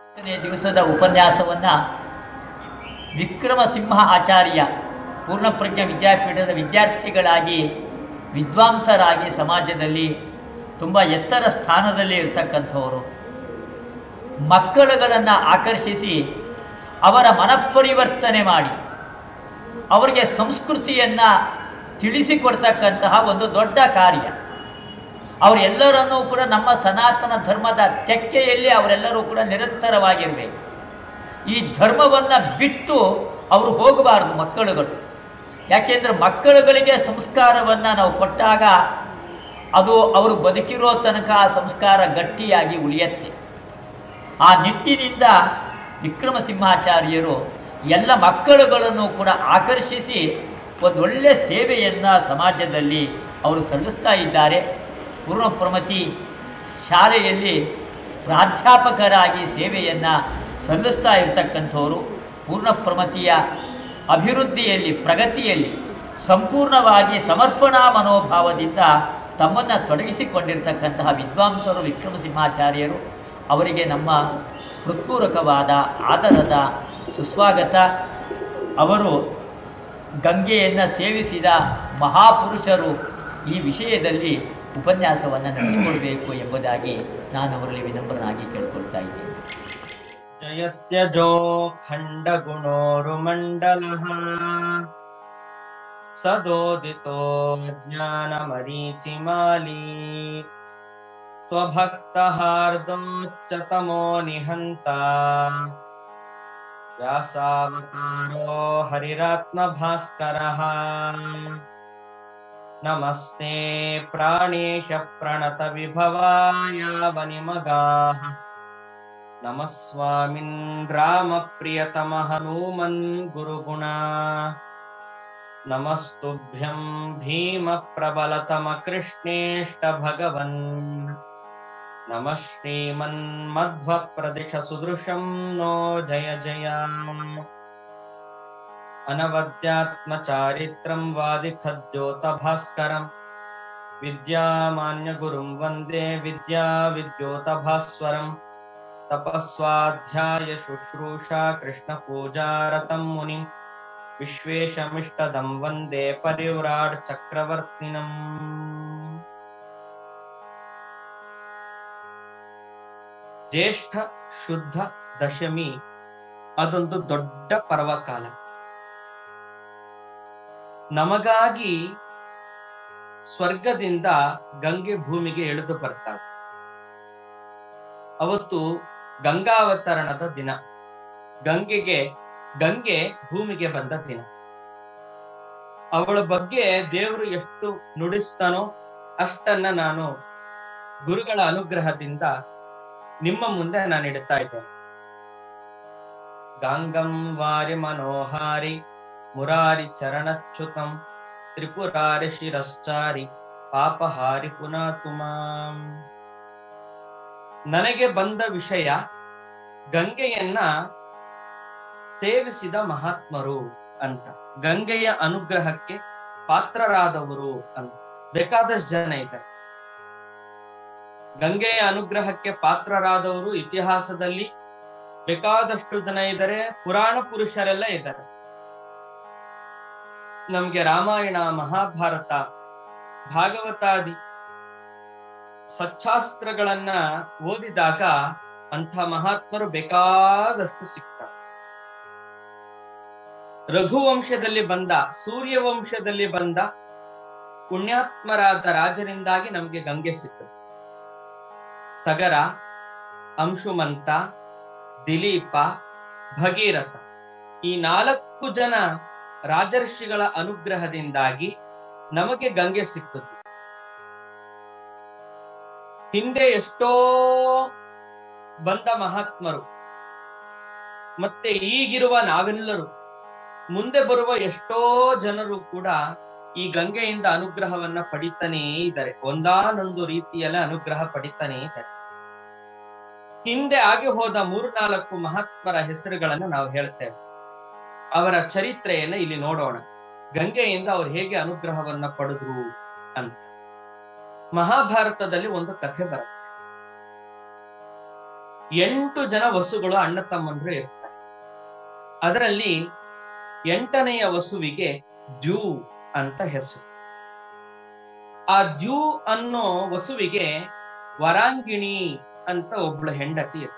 ಹತ್ತನೇ ದಿವಸದ ಉಪನ್ಯಾಸವನ್ನ ವಿಕ್ರಮಸಿಂಹ ಆಚಾರ್ಯ ಪೂರ್ಣಪ್ರಜ್ಞ ವಿದ್ಯಾಪೀಠದ ವಿದ್ಯಾರ್ಥಿಗಳಾಗಿ ವಿದ್ವಾಂಸರಾಗಿ ಸಮಾಜದಲ್ಲಿ ತುಂಬ ಎತ್ತರ ಸ್ಥಾನದಲ್ಲಿ ಇರ್ತಕ್ಕಂಥವರು ಮಕ್ಕಳುಗಳನ್ನು ಆಕರ್ಷಿಸಿ ಅವರ ಮನಪರಿವರ್ತನೆ ಮಾಡಿ ಅವರಿಗೆ ಸಂಸ್ಕೃತಿಯನ್ನು ತಿಳಿಸಿಕೊಡ್ತಕ್ಕಂತಹ ಒಂದು ದೊಡ್ಡ ಕಾರ್ಯ ಅವರೆಲ್ಲರನ್ನೂ ಕೂಡ ನಮ್ಮ ಸನಾತನ ಧರ್ಮದ ತೆಕ್ಕೆಯಲ್ಲಿ ಅವರೆಲ್ಲರೂ ಕೂಡ ನಿರಂತರವಾಗಿರಬೇಕು ಈ ಧರ್ಮವನ್ನು ಬಿಟ್ಟು ಅವರು ಹೋಗಬಾರ್ದು ಮಕ್ಕಳುಗಳು ಯಾಕೆಂದರೆ ಮಕ್ಕಳುಗಳಿಗೆ ಸಂಸ್ಕಾರವನ್ನು ನಾವು ಕೊಟ್ಟಾಗ ಅದು ಅವರು ಬದುಕಿರೋ ತನಕ ಆ ಸಂಸ್ಕಾರ ಗಟ್ಟಿಯಾಗಿ ಉಳಿಯತ್ತೆ ಆ ನಿಟ್ಟಿನಿಂದ ವಿಕ್ರಮಸಿಂಹಾಚಾರ್ಯರು ಎಲ್ಲ ಮಕ್ಕಳುಗಳನ್ನು ಕೂಡ ಆಕರ್ಷಿಸಿ ಒಂದು ಒಳ್ಳೆಯ ಸೇವೆಯನ್ನು ಸಮಾಜದಲ್ಲಿ ಅವರು ಸಲ್ಲಿಸ್ತಾ ಇದ್ದಾರೆ ಪೂರ್ಣಪ್ರಮತಿ ಶಾಲೆಯಲ್ಲಿ ಪ್ರಾಧ್ಯಾಪಕರಾಗಿ ಸೇವೆಯನ್ನು ಸಲ್ಲಿಸ್ತಾ ಇರತಕ್ಕಂಥವರು ಪೂರ್ಣಪ್ರಮತಿಯ ಅಭಿವೃದ್ಧಿಯಲ್ಲಿ ಪ್ರಗತಿಯಲ್ಲಿ ಸಂಪೂರ್ಣವಾಗಿ ಸಮರ್ಪಣಾ ಮನೋಭಾವದಿಂದ ತಮ್ಮನ್ನು ತೊಡಗಿಸಿಕೊಂಡಿರ್ತಕ್ಕಂತಹ ವಿದ್ವಾಂಸರು ವಿಕ್ರಮಸಿಂಹಾಚಾರ್ಯರು ಅವರಿಗೆ ನಮ್ಮ ಹೃತ್ಪೂರ್ವಕವಾದ ಆದರದ ಸುಸ್ವಾಗತ ಅವರು ಗಂಗೆಯನ್ನು ಸೇವಿಸಿದ ಮಹಾಪುರುಷರು ಈ ವಿಷಯದಲ್ಲಿ ಉಪನ್ಯಾಸವನ್ನು ನಡೆಸಿಕೊಡಬೇಕು ಎಂಬುದಾಗಿ ನಾನು ಅವರಲ್ಲಿ ವಿನಮ್ರನಾಗಿ ಕೇಳ್ಕೊಳ್ತಾ ಇದ್ದೇನೆ जयत्यजो खण्डगुणोरुमण्डलः सदोदितो ज्ञानमरीचिमाली स्वभक्तहार्दोच्चतमो निहन्ता व्यासावतारो हरिरात्मभास्करः नमस्ते प्राणेश प्रणतविभवायावनिमगाः नमः स्वामिन् रामप्रियतम हनूमन् गुरुगुणा नमस्तुभ्यं भीमप्रबलतम कृष्णेष्ट भगवन् नमः श्रीमन्मध्वप्रदिश सुदृशं नो जय जय अनवद्यात्मचारित्रं वादिथद्योतभास्करम् विद्यामान्यगुरुं वन्दे विद्याविद्योतभास्वरम् तपस्वाध्याय शुश्रूषा कृष्णपूजारतं मुनिं विश्वेशमिष्टदं वन्दे परिव्राट् चक्रवर्तिनम् ಜ್ಯೇಷ್ಠ ಶುದ್ಧ ದಶಮಿ ಅದೊಂದು ದೊಡ್ಡ ಪರ್ವಕಾಲ ನಮಗಾಗಿ ಸ್ವರ್ಗದಿಂದ ಗಂಗೆ ಭೂಮಿಗೆ ಇಳಿದು ಬರ್ತಾಳೆ ಅವತ್ತು ಗಂಗಾವತರಣದ ದಿನ ಗಂಗೆಗೆ ಗಂಗೆ ಭೂಮಿಗೆ ಬಂದ ದಿನ ಅವಳ ಬಗ್ಗೆ ದೇವರು ಎಷ್ಟು ನುಡಿಸ್ತಾನೋ ಅಷ್ಟನ್ನ ನಾನು ಗುರುಗಳ ಅನುಗ್ರಹದಿಂದ ನಿಮ್ಮ ಮುಂದೆ ನಾನು ಇಡ್ತಾ ಇದ್ದೇನೆ ಗಾಂಗಂ ವಾರಿ ಮನೋಹಾರಿ ಮುರಾರಿ ಚರಣಚ್ಯುತಂ ತ್ರಿಪುರಾರಿ ಶಿರಶ್ಚಾರಿ ಪಾಪಹಾರಿ ಪುನಾತುಮಾಂ ನನಗೆ ಬಂದ ವಿಷಯ ಗಂಗೆಯನ್ನ ಸೇವಿಸಿದ ಮಹಾತ್ಮರು ಅಂತ ಗಂಗೆಯ ಅನುಗ್ರಹಕ್ಕೆ ಪಾತ್ರರಾದವರು ಅಂತ ಬೇಕಾದಷ್ಟು ಜನ ಇದ್ದಾರೆ ಗಂಗೆಯ ಅನುಗ್ರಹಕ್ಕೆ ಪಾತ್ರರಾದವರು ಇತಿಹಾಸದಲ್ಲಿ ಬೇಕಾದಷ್ಟು ಜನ ಇದ್ದಾರೆ ಪುರಾಣ ಪುರುಷರೆಲ್ಲ ಇದ್ದಾರೆ ನಮ್ಗೆ ರಾಮಾಯಣ ಮಹಾಭಾರತ ಭಾಗವತಾದಿ ಸಚ್ಚಾಸ್ತ್ರಗಳನ್ನ ಓದಿದಾಗ ಅಂಥ ಮಹಾತ್ಮರು ಬೇಕಾದಷ್ಟು ಸಿಗ್ತಾರೆ ರಘುವಂಶದಲ್ಲಿ ಬಂದ ಸೂರ್ಯವಂಶದಲ್ಲಿ ಬಂದ ಪುಣ್ಯಾತ್ಮರಾದ ರಾಜರಿಂದಾಗಿ ನಮ್ಗೆ ಗಂಗೆ ಸಿಕ್ತು ಸಗರ ಅಂಶುಮಂತ ದಿಲೀಪ ಭಗೀರಥ ಈ ನಾಲ್ಕು ಜನ ರಾಜರ್ಷಿಗಳ ಅನುಗ್ರಹದಿಂದಾಗಿ ನಮಗೆ ಗಂಗೆ ಸಿಕ್ಕುತ್ತೆ ಹಿಂದೆ ಎಷ್ಟೋ ಬಂದ ಮಹಾತ್ಮರು ಮತ್ತೆ ಈಗಿರುವ ನಾವೆಲ್ಲರೂ ಮುಂದೆ ಬರುವ ಎಷ್ಟೋ ಜನರು ಕೂಡ ಈ ಗಂಗೆಯಿಂದ ಅನುಗ್ರಹವನ್ನ ಪಡಿತಾನೇ ಇದ್ದಾರೆ ಒಂದಾನೊಂದು ರೀತಿಯಲ್ಲ ಅನುಗ್ರಹ ಪಡಿತಾನೇ ಇದ್ದಾರೆ ಹಿಂದೆ ಆಗಿ ಹೋದ ಮೂರ್ನಾಲ್ಕು ಮಹಾತ್ಮರ ಹೆಸರುಗಳನ್ನ ನಾವು ಹೇಳ್ತೇವೆ ಅವರ ಚರಿತ್ರೆಯನ್ನ ಇಲ್ಲಿ ನೋಡೋಣ ಗಂಗೆಯಿಂದ ಅವ್ರು ಹೇಗೆ ಅನುಗ್ರಹವನ್ನ ಪಡೆದ್ರು ಅಂತ ಮಹಾಭಾರತದಲ್ಲಿ ಒಂದು ಕಥೆ ಬರುತ್ತೆ ಎಂಟು ಜನ ವಸುಗಳು ಅಣ್ಣ ತಮ್ಮಂದ್ರು ಇರ್ತಾರೆ ಅದರಲ್ಲಿ ಎಂಟನೆಯ ವಸುವಿಗೆ ದ್ಯೂ ಅಂತ ಹೆಸರು ಆ ದ್ಯೂ ಅನ್ನೋ ವಸುವಿಗೆ ವರಾಂಗಿಣಿ ಅಂತ ಒಬ್ಳು ಹೆಂಡತಿ ಇರ್ತಾರೆ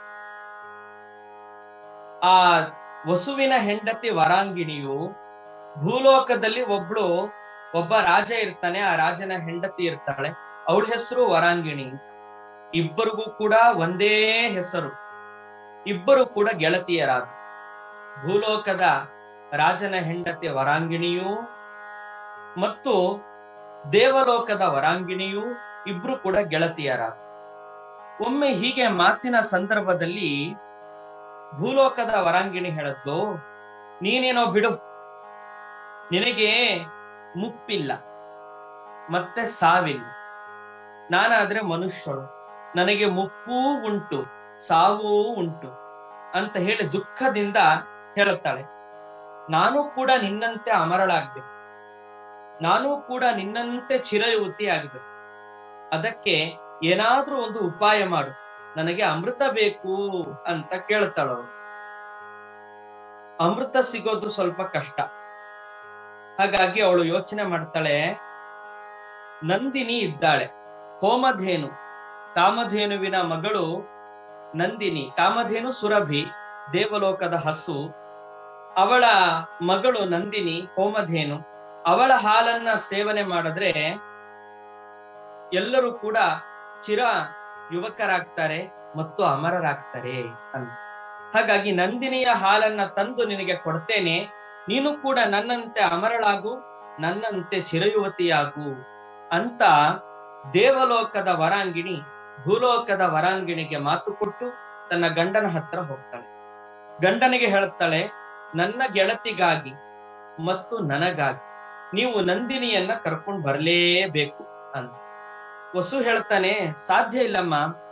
ಆ ವಸುವಿನ ಹೆಂಡತಿ ವರಾಂಗಿಣಿಯು ಭೂಲೋಕದಲ್ಲಿ ಒಬ್ಳು ಒಬ್ಬ ರಾಜ ಇರ್ತಾನೆ ಆ ರಾಜನ ಹೆಂಡತಿ ಇರ್ತಾಳೆ ಅವಳ ಹೆಸರು ವರಾಂಗಿಣಿ ಇಬ್ಬರಿಗೂ ಕೂಡ ಒಂದೇ ಹೆಸರು ಇಬ್ಬರು ಕೂಡ ಗೆಳತಿಯರಾದ ಭೂಲೋಕದ ರಾಜನ ಹೆಂಡತಿ ವರಾಂಗಿಣಿಯು ಮತ್ತು ದೇವಲೋಕದ ವರಾಂಗಿಣಿಯು ಇಬ್ರು ಕೂಡ ಗೆಳತಿಯರಾದ ಒಮ್ಮೆ ಹೀಗೆ ಮಾತಿನ ಸಂದರ್ಭದಲ್ಲಿ ಭೂಲೋಕದ ವರಾಂಗಿಣಿ ಹೇಳಿದ್ಲು ನೀನೇನೋ ಬಿಡು ನಿನಗೆ ಮುಪ್ಪಿಲ್ಲ ಮತ್ತೆ ಸಾವಿಲ್ಲ ನಾನಾದ್ರೆ ಮನುಷ್ಯಳು ನನಗೆ ಮುಪ್ಪೂ ಉಂಟು ಸಾವೂ ಉಂಟು ಅಂತ ಹೇಳಿ ದುಃಖದಿಂದ ಹೇಳುತ್ತಾಳೆ ನಾನು ಕೂಡ ನಿನ್ನಂತೆ ಅಮರಳಾಗ್ಬೇಕು ನಾನು ಕೂಡ ನಿನ್ನಂತೆ ಚಿರಯುವತಿ ಆಗ್ಬೇಕು ಅದಕ್ಕೆ ಏನಾದ್ರೂ ಒಂದು ಉಪಾಯ ಮಾಡು ನನಗೆ ಅಮೃತ ಬೇಕು ಅಂತ ಕೇಳ್ತಾಳವಳು ಅಮೃತ ಸಿಗೋದು ಸ್ವಲ್ಪ ಕಷ್ಟ ಹಾಗಾಗಿ ಅವಳು ಯೋಚನೆ ಮಾಡ್ತಾಳೆ ನಂದಿನಿ ಇದ್ದಾಳೆ ಹೋಮಧೇನು ಕಾಮಧೇನುವಿನ ಮಗಳು ನಂದಿನಿ ಕಾಮಧೇನು ಸುರಭಿ ದೇವಲೋಕದ ಹಸು ಅವಳ ಮಗಳು ನಂದಿನಿ ಹೋಮಧೇನು ಅವಳ ಹಾಲನ್ನ ಸೇವನೆ ಮಾಡಿದ್ರೆ ಎಲ್ಲರೂ ಕೂಡ ಚಿರ ಯುವಕರಾಗ್ತಾರೆ ಮತ್ತು ಅಮರರಾಗ್ತಾರೆ ಅಂತ ಹಾಗಾಗಿ ನಂದಿನಿಯ ಹಾಲನ್ನ ತಂದು ನಿನಗೆ ಕೊಡ್ತೇನೆ ನೀನು ಕೂಡ ನನ್ನಂತೆ ಅಮರಳಾಗು ನನ್ನಂತೆ ಚಿರಯುವತಿಯಾಗು ಅಂತ ದೇವಲೋಕದ ವರಾಂಗಿಣಿ ಭೂಲೋಕದ ವರಾಂಗಿಣಿಗೆ ಮಾತು ಕೊಟ್ಟು ತನ್ನ ಗಂಡನ ಹತ್ರ ಹೋಗ್ತಾಳೆ ಗಂಡನಿಗೆ ಹೇಳುತ್ತಾಳೆ ನನ್ನ ಗೆಳತಿಗಾಗಿ ಮತ್ತು ನನಗಾಗಿ ನೀವು ನಂದಿನಿಯನ್ನ ಕರ್ಕೊಂಡು ಬರಲೇಬೇಕು ಅಂತ ವಸು ಹೇಳ್ತಾನೆ ಸಾಧ್ಯ ಇಲ್ಲಮ್ಮ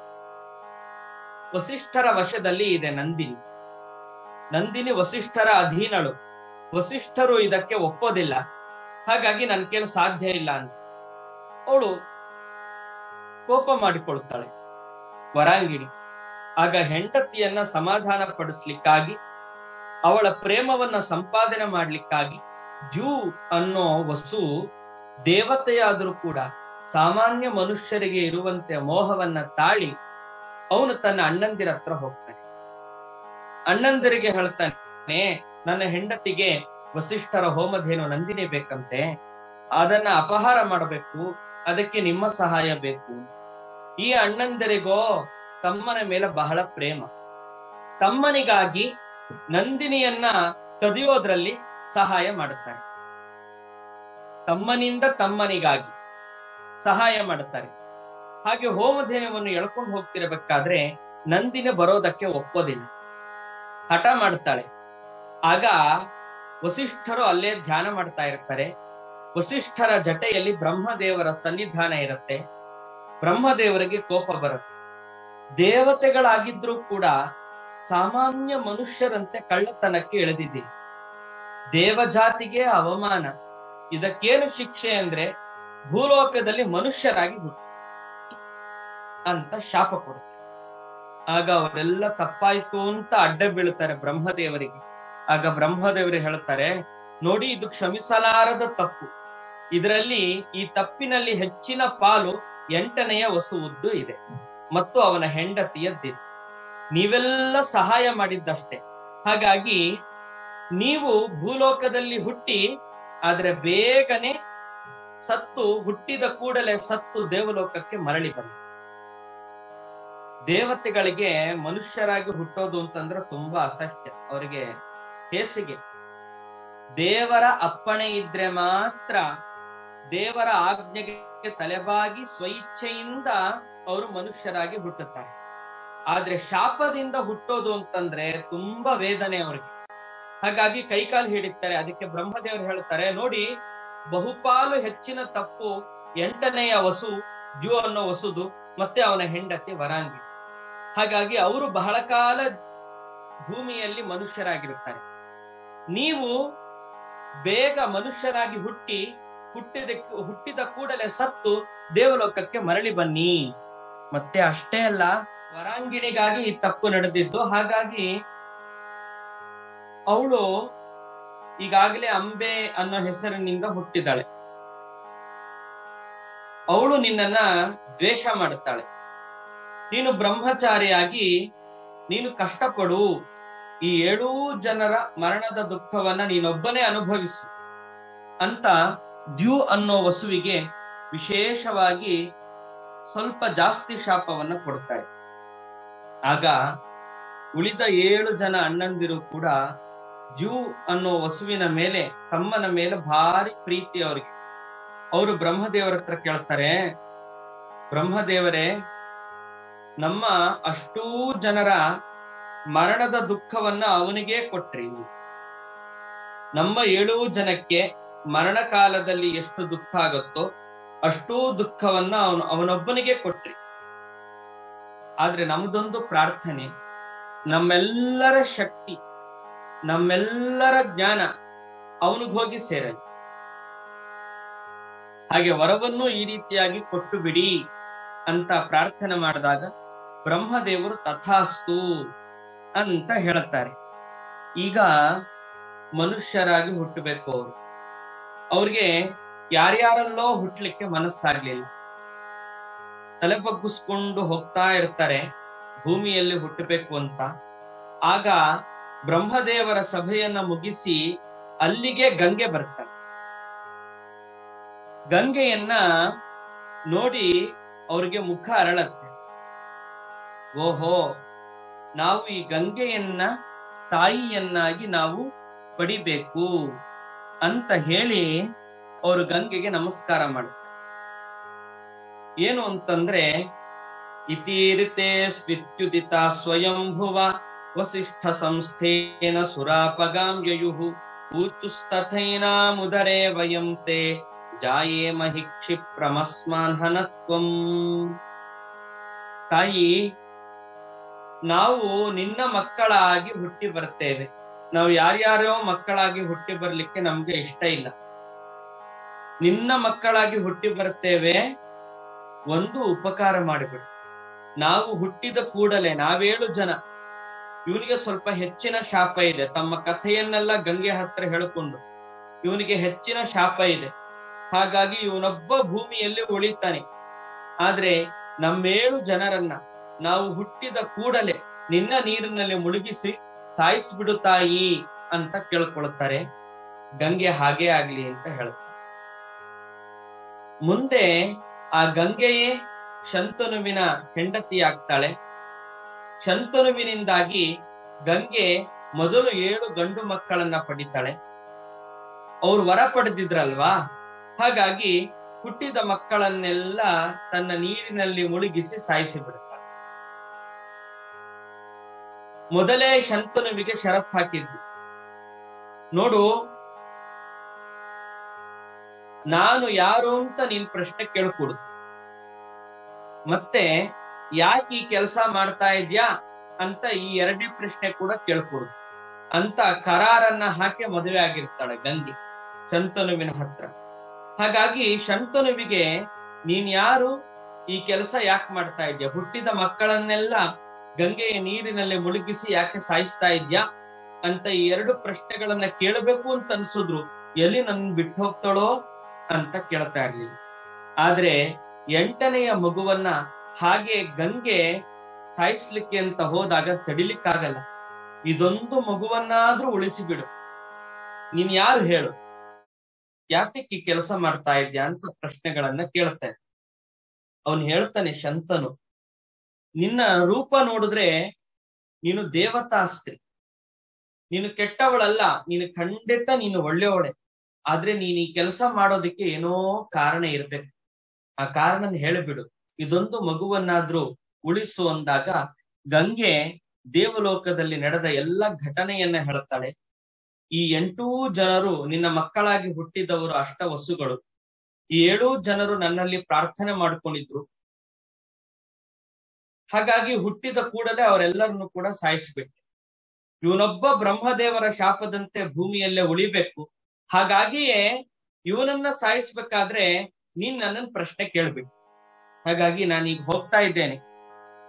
ವಸಿಷ್ಠರ ವಶದಲ್ಲಿ ಇದೆ ನಂದಿನಿ ನಂದಿನಿ ವಸಿಷ್ಠರ ಅಧೀನಳು ವಸಿಷ್ಠರು ಇದಕ್ಕೆ ಒಪ್ಪೋದಿಲ್ಲ ಹಾಗಾಗಿ ನನ್ ಕೇಳಿ ಸಾಧ್ಯ ಇಲ್ಲ ಅಂತ ಅವಳು ಕೋಪ ಮಾಡಿಕೊಳ್ತಾಳೆ ವರಾಂಗಿಣಿ ಆಗ ಹೆಂಡತಿಯನ್ನ ಸಮಾಧಾನ ಪಡಿಸ್ಲಿಕ್ಕಾಗಿ ಅವಳ ಪ್ರೇಮವನ್ನ ಸಂಪಾದನೆ ಮಾಡ್ಲಿಕ್ಕಾಗಿ ದ್ಯೂ ಅನ್ನೋ ವಸು ದೇವತೆಯಾದರೂ ಕೂಡ ಸಾಮಾನ್ಯ ಮನುಷ್ಯರಿಗೆ ಇರುವಂತೆ ಮೋಹವನ್ನ ತಾಳಿ ಅವನು ತನ್ನ ಅಣ್ಣಂದಿರ ಹತ್ರ ಹೋಗ್ತಾನೆ ಅಣ್ಣಂದಿರಿಗೆ ಹೇಳ್ತಾನೆ ನನ್ನ ಹೆಂಡತಿಗೆ ವಸಿಷ್ಠರ ಹೋಮಧೇನು ನಂದಿನಿ ಬೇಕಂತೆ ಅದನ್ನ ಅಪಹಾರ ಮಾಡಬೇಕು ಅದಕ್ಕೆ ನಿಮ್ಮ ಸಹಾಯ ಬೇಕು ಈ ಅಣ್ಣಂದಿರಿಗೋ ತಮ್ಮನ ಮೇಲೆ ಬಹಳ ಪ್ರೇಮ ತಮ್ಮನಿಗಾಗಿ ನಂದಿನಿಯನ್ನ ಕದಿಯೋದ್ರಲ್ಲಿ ಸಹಾಯ ಮಾಡುತ್ತಾರೆ ತಮ್ಮನಿಂದ ತಮ್ಮನಿಗಾಗಿ ಸಹಾಯ ಮಾಡುತ್ತಾರೆ ಹಾಗೆ ಹೋಮಧೇನವನ್ನು ಎಳ್ಕೊಂಡು ಹೋಗ್ತಿರಬೇಕಾದ್ರೆ ನಂದಿನಿ ಬರೋದಕ್ಕೆ ಒಪ್ಪೋದಿಲ್ಲ ಹಠ ಮಾಡ್ತಾಳೆ ಆಗ ವಸಿಷ್ಠರು ಅಲ್ಲೇ ಧ್ಯಾನ ಮಾಡ್ತಾ ಇರ್ತಾರೆ ವಸಿಷ್ಠರ ಜಟೆಯಲ್ಲಿ ಬ್ರಹ್ಮದೇವರ ಸನ್ನಿಧಾನ ಇರುತ್ತೆ ಬ್ರಹ್ಮದೇವರಿಗೆ ಕೋಪ ಬರುತ್ತೆ ದೇವತೆಗಳಾಗಿದ್ರೂ ಕೂಡ ಸಾಮಾನ್ಯ ಮನುಷ್ಯರಂತೆ ಕಳ್ಳತನಕ್ಕೆ ಇಳಿದಿದ್ದೀರಿ ದೇವಜಾತಿಗೆ ಅವಮಾನ ಇದಕ್ಕೇನು ಶಿಕ್ಷೆ ಅಂದ್ರೆ ಭೂಲೋಕದಲ್ಲಿ ಮನುಷ್ಯರಾಗಿ ಹುಟ್ಟಿ ಅಂತ ಶಾಪ ಕೊಡುತ್ತೆ ಆಗ ಅವರೆಲ್ಲ ತಪ್ಪಾಯ್ತು ಅಂತ ಅಡ್ಡ ಬೀಳ್ತಾರೆ ಬ್ರಹ್ಮದೇವರಿಗೆ ಆಗ ಬ್ರಹ್ಮದೇವರು ಹೇಳ್ತಾರೆ ನೋಡಿ ಇದು ಕ್ಷಮಿಸಲಾರದ ತಪ್ಪು ಇದರಲ್ಲಿ ಈ ತಪ್ಪಿನಲ್ಲಿ ಹೆಚ್ಚಿನ ಪಾಲು ಎಂಟನೆಯ ವಸುವುದ್ದು ಇದೆ ಮತ್ತು ಅವನ ಹೆಂಡತಿಯದ್ದಿದೆ ನೀವೆಲ್ಲ ಸಹಾಯ ಮಾಡಿದ್ದಷ್ಟೇ ಹಾಗಾಗಿ ನೀವು ಭೂಲೋಕದಲ್ಲಿ ಹುಟ್ಟಿ ಆದ್ರೆ ಬೇಗನೆ ಸತ್ತು ಹುಟ್ಟಿದ ಕೂಡಲೇ ಸತ್ತು ದೇವಲೋಕಕ್ಕೆ ಮರಳಿ ಬನ್ನಿ ದೇವತೆಗಳಿಗೆ ಮನುಷ್ಯರಾಗಿ ಹುಟ್ಟೋದು ಅಂತಂದ್ರೆ ತುಂಬಾ ಅಸಹ್ಯ ಅವರಿಗೆ ಹೇಸಿಗೆ ದೇವರ ಅಪ್ಪಣೆ ಇದ್ರೆ ಮಾತ್ರ ದೇವರ ಆಜ್ಞೆಗೆ ತಲೆಬಾಗಿ ಸ್ವಇಚ್ಛೆಯಿಂದ ಅವರು ಮನುಷ್ಯರಾಗಿ ಹುಟ್ಟುತ್ತಾರೆ ಆದ್ರೆ ಶಾಪದಿಂದ ಹುಟ್ಟೋದು ಅಂತಂದ್ರೆ ತುಂಬಾ ವೇದನೆ ಅವ್ರಿಗೆ ಹಾಗಾಗಿ ಕೈಕಾಲು ಹಿಡಿತಾರೆ ಅದಕ್ಕೆ ಬ್ರಹ್ಮದೇವರು ಹೇಳ್ತಾರೆ ನೋಡಿ ಬಹುಪಾಲು ಹೆಚ್ಚಿನ ತಪ್ಪು ಎಂಟನೆಯ ವಸು ದ್ಯು ಅನ್ನೋ ವಸುದು ಮತ್ತೆ ಅವನ ಹೆಂಡತಿ ವರಾಂಗಿ ಹಾಗಾಗಿ ಅವರು ಬಹಳ ಕಾಲ ಭೂಮಿಯಲ್ಲಿ ಮನುಷ್ಯರಾಗಿರುತ್ತಾರೆ ನೀವು ಬೇಗ ಮನುಷ್ಯರಾಗಿ ಹುಟ್ಟಿ ಹುಟ್ಟಿದ ಹುಟ್ಟಿದ ಕೂಡಲೇ ಸತ್ತು ದೇವಲೋಕಕ್ಕೆ ಮರಳಿ ಬನ್ನಿ ಮತ್ತೆ ಅಷ್ಟೇ ಅಲ್ಲ ವರಾಂಗಿಣಿಗಾಗಿ ಈ ತಪ್ಪು ನಡೆದಿದ್ದು ಹಾಗಾಗಿ ಅವಳು ಈಗಾಗಲೇ ಅಂಬೆ ಅನ್ನೋ ಹೆಸರಿನಿಂದ ಹುಟ್ಟಿದಾಳೆ ಅವಳು ನಿನ್ನನ್ನ ದ್ವೇಷ ಮಾಡುತ್ತಾಳೆ ನೀನು ಬ್ರಹ್ಮಚಾರಿಯಾಗಿ ನೀನು ಕಷ್ಟಪಡು ಈ ಏಳೂ ಜನರ ಮರಣದ ದುಃಖವನ್ನ ನೀನೊಬ್ಬನೇ ಅನುಭವಿಸು ಅಂತ ದ್ಯೂ ಅನ್ನೋ ವಸುವಿಗೆ ವಿಶೇಷವಾಗಿ ಸ್ವಲ್ಪ ಜಾಸ್ತಿ ಶಾಪವನ್ನ ಕೊಡ್ತಾರೆ ಆಗ ಉಳಿದ ಏಳು ಜನ ಅಣ್ಣಂದಿರು ಕೂಡ ದ್ಯೂ ಅನ್ನೋ ವಸುವಿನ ಮೇಲೆ ತಮ್ಮನ ಮೇಲೆ ಭಾರಿ ಪ್ರೀತಿ ಅವ್ರಿಗೆ ಅವರು ಬ್ರಹ್ಮದೇವರ ಹತ್ರ ಕೇಳ್ತಾರೆ ಬ್ರಹ್ಮದೇವರೇ ನಮ್ಮ ಅಷ್ಟೂ ಜನರ ಮರಣದ ದುಃಖವನ್ನ ಅವನಿಗೆ ಕೊಟ್ರಿ ನೀವು. ನಮ್ಮ ಏಳು ಜನಕ್ಕೆ ಮರಣ ಕಾಲದಲ್ಲಿ ಎಷ್ಟು ದುಃಖ ಆಗುತ್ತೋ ಅಷ್ಟೂ ದುಃಖವನ್ನ ಅವನು ಅವನೊಬ್ಬನಿಗೆ ಕೊಟ್ರಿ ಆದ್ರೆ ನಮ್ದೊಂದು ಪ್ರಾರ್ಥನೆ ನಮ್ಮೆಲ್ಲರ ಶಕ್ತಿ ನಮ್ಮೆಲ್ಲರ ಜ್ಞಾನ ಅವನಿಗೆ ಹೋಗಿ ಸೇರಲಿ ಹಾಗೆ ವರವನ್ನು ಈ ರೀತಿಯಾಗಿ ಕೊಟ್ಟು ಬಿಡಿ ಅಂತ ಪ್ರಾರ್ಥನೆ ಮಾಡಿದಾಗ ಬ್ರಹ್ಮದೇವರು ತಥಾಸ್ತು ಅಂತ ಹೇಳುತ್ತಾರೆ ಈಗ ಮನುಷ್ಯರಾಗಿ ಹುಟ್ಟಬೇಕು ಅವರು ಅವ್ರಿಗೆ ಯಾರ್ಯಾರಲ್ಲೋ ಹುಟ್ಲಿಕ್ಕೆ ಮನಸ್ಸಾಗ್ಲಿಲ್ಲ ತಲೆ ಬಗ್ಗಿಸ್ಕೊಂಡು ಹೋಗ್ತಾ ಇರ್ತಾರೆ ಭೂಮಿಯಲ್ಲಿ ಹುಟ್ಟಬೇಕು ಅಂತ ಆಗ ಬ್ರಹ್ಮದೇವರ ಸಭೆಯನ್ನ ಮುಗಿಸಿ ಅಲ್ಲಿಗೆ ಗಂಗೆ ಬರ್ತಾನೆ ಗಂಗೆಯನ್ನ ನೋಡಿ ಅವ್ರಿಗೆ ಮುಖ ಅರಳತ್ತೆ ಓಹೋ ನಾವು ಈ ಗಂಗೆಯನ್ನ ತಾಯಿಯನ್ನಾಗಿ ನಾವು ಪಡಿಬೇಕು ಅಂತ ಹೇಳಿ ಅವರು ಗಂಗೆಗೆ ನಮಸ್ಕಾರ ಮಾಡ್ತಾರೆ ಏನು ಅಂತಂದ್ರೆ ಇತೀರಿತೆ ಸ್ವಿತ್ಯುದಿತ ಸ್ವಯಂಭುವ ವಸಿಷ್ಠ ಸಂಸ್ಥೇನ ಸುರಾಪಗಾಂ ಯಯುಹು ಊಚುಸ್ತಥೈನಾಮುದರೇ ವಯಂ ತೇ ಜಾಯೇ ಮಹಿ ಕ್ಷಿಪ್ರಮಸ್ಮಾನ್ ಹನತ್ವಂ ತಾಯಿ ನಾವು ನಿನ್ನ ಮಕ್ಕಳಾಗಿ ಹುಟ್ಟಿ ಬರ್ತೇವೆ ನಾವು ಯಾರ್ಯಾರೋ ಮಕ್ಕಳಾಗಿ ಹುಟ್ಟಿ ಬರ್ಲಿಕ್ಕೆ ನಮ್ಗೆ ಇಷ್ಟ ಇಲ್ಲ ನಿನ್ನ ಮಕ್ಕಳಾಗಿ ಹುಟ್ಟಿ ಬರ್ತೇವೆ ಒಂದು ಉಪಕಾರ ಮಾಡಿಬಿಡು ನಾವು ಹುಟ್ಟಿದ ಕೂಡಲೇ ನಾವೇಳು ಜನ ಇವನಿಗೆ ಸ್ವಲ್ಪ ಹೆಚ್ಚಿನ ಶಾಪ ಇದೆ ತಮ್ಮ ಕಥೆಯನ್ನೆಲ್ಲ ಗಂಗೆ ಹತ್ರ ಹೇಳಿಕೊಂಡು ಇವನಿಗೆ ಹೆಚ್ಚಿನ ಶಾಪ ಇದೆ ಹಾಗಾಗಿ ಇವನೊಬ್ಬ ಭೂಮಿಯಲ್ಲಿ ಉಳಿತಾನೆ ಆದ್ರೆ ನಮ್ಮೇಳು ಜನರನ್ನ ನಾವು ಹುಟ್ಟಿದ ಕೂಡಲೇ ನಿನ್ನ ನೀರಿನಲ್ಲಿ ಮುಳುಗಿಸಿ ಸಾಯಿಸ್ಬಿಡು ತಾಯಿ ಅಂತ ಕೇಳ್ಕೊಳ್ತಾರೆ ಗಂಗೆ ಹಾಗೆ ಆಗ್ಲಿ ಅಂತ ಹೇಳ್ತಾರೆ ಮುಂದೆ ಆ ಗಂಗೆಯೇ ಶಂತನುವಿನ ಹೆಂಡತಿ ಆಗ್ತಾಳೆ ಶಂತನುವಿನಿಂದಾಗಿ ಗಂಗೆ ಮೊದಲು ಏಳು ಗಂಡು ಮಕ್ಕಳನ್ನ ಪಡಿತಾಳೆ ಅವ್ರು ವರ ಪಡೆದಿದ್ರಲ್ವಾ ಹಾಗಾಗಿ ಹುಟ್ಟಿದ ಮಕ್ಕಳನ್ನೆಲ್ಲ ತನ್ನ ನೀರಿನಲ್ಲಿ ಮುಳುಗಿಸಿ ಸಾಯಿಸಿ ಬಿಡ್ತಾಳೆ ಮೊದಲೇ ಶಂತನುವಿಗೆ ಷರತ್ ಹಾಕಿದ್ವಿ ನೋಡು ನಾನು ಯಾರು ಅಂತ ನೀನ್ ಪ್ರಶ್ನೆ ಕೇಳ್ಕೊಡುದು ಮತ್ತೆ ಯಾಕೆ ಈ ಕೆಲಸ ಮಾಡ್ತಾ ಇದ್ಯಾ ಅಂತ ಈ ಎರಡನೇ ಪ್ರಶ್ನೆ ಕೂಡ ಕೇಳ್ಕೊಡುದು ಅಂತ ಕರಾರನ್ನ ಹಾಕಿ ಮದುವೆ ಆಗಿರ್ತಾಳೆ ಗಂಗೆ ಶಂತನುವಿನ ಹತ್ರ ಹಾಗಾಗಿ ಶಂತನುವಿಗೆ ನೀನ್ ಯಾರು ಈ ಕೆಲಸ ಯಾಕೆ ಮಾಡ್ತಾ ಇದ್ಯಾ ಹುಟ್ಟಿದ ಮಕ್ಕಳನ್ನೆಲ್ಲ ಗಂಗೆಯ ನೀರಿನಲ್ಲಿ ಮುಳುಗಿಸಿ ಯಾಕೆ ಸಾಯಿಸ್ತಾ ಇದ್ಯಾ ಅಂತ ಈ ಎರಡು ಪ್ರಶ್ನೆಗಳನ್ನ ಕೇಳಬೇಕು ಅಂತ ಅನ್ಸಿದ್ರು ಎಲ್ಲಿ ನನ್ ಬಿಟ್ಟು ಹೋಗ್ತಾಳೋ ಅಂತ ಕೇಳ್ತಾ ಇರ್ಲಿಲ್ಲ ಆದ್ರೆ ಎಂಟನೆಯ ಮಗುವನ್ನ ಹಾಗೆ ಗಂಗೆ ಸಾಯಿಸ್ಲಿಕ್ಕೆ ಅಂತ ಹೋದಾಗ ತಡಿಲಿಕ್ಕಾಗಲ್ಲ ಇದೊಂದು ಮಗುವನ್ನಾದ್ರೂ ಉಳಿಸಿಬಿಡು ನೀನ್ ಯಾರು ಹೇಳು ಯಾತಕ್ಕೆ ಈ ಕೆಲಸ ಮಾಡ್ತಾ ಇದ್ಯಾ ಅಂತ ಪ್ರಶ್ನೆಗಳನ್ನ ಕೇಳ್ತಾನೆ ಅವನು ಹೇಳ್ತಾನೆ ಶಂತನು ನಿನ್ನ ರೂಪ ನೋಡಿದ್ರೆ ನೀನು ದೇವತಾ ಸ್ತ್ರೀ ನೀನು ಕೆಟ್ಟವಳಲ್ಲ ನೀನು ಖಂಡಿತ ನೀನು ಒಳ್ಳೆಯವಳೆ ಆದ್ರೆ ನೀನ್ ಈ ಕೆಲಸ ಮಾಡೋದಕ್ಕೆ ಏನೋ ಕಾರಣ ಇರ್ಬೇಕು ಆ ಕಾರಣ ಹೇಳಿಬಿಡು ಇದೊಂದು ಮಗುವನ್ನಾದ್ರೂ ಉಳಿಸು ಅಂದಾಗ ಗಂಗೆ ದೇವಲೋಕದಲ್ಲಿ ನಡೆದ ಎಲ್ಲ ಘಟನೆಯನ್ನ ಹೇಳ್ತಾಳೆ ಈ ಎಂಟೂ ಜನರು ನಿನ್ನ ಮಕ್ಕಳಾಗಿ ಹುಟ್ಟಿದವರು ಅಷ್ಟ ವಸುಗಳು ಈ ಏಳೂ ಜನರು ನನ್ನಲ್ಲಿ ಪ್ರಾರ್ಥನೆ ಮಾಡ್ಕೊಂಡಿದ್ರು ಹಾಗಾಗಿ ಹುಟ್ಟಿದ ಕೂಡಲೇ ಅವರೆಲ್ಲರನ್ನು ಕೂಡ ಸಾಯಿಸ್ಬಿಟ್ಟೆ ಇವನೊಬ್ಬ ಬ್ರಹ್ಮದೇವರ ಶಾಪದಂತೆ ಭೂಮಿಯಲ್ಲೇ ಉಳಿಬೇಕು ಹಾಗಾಗಿಯೇ ಇವನನ್ನ ಸಾಯಿಸ್ಬೇಕಾದ್ರೆ ನೀನ್ ನನ್ನನ್ ಪ್ರಶ್ನೆ ಕೇಳ್ಬಿಟ್ಟು ಹಾಗಾಗಿ ನಾನು ಈಗ ಹೋಗ್ತಾ ಇದ್ದೇನೆ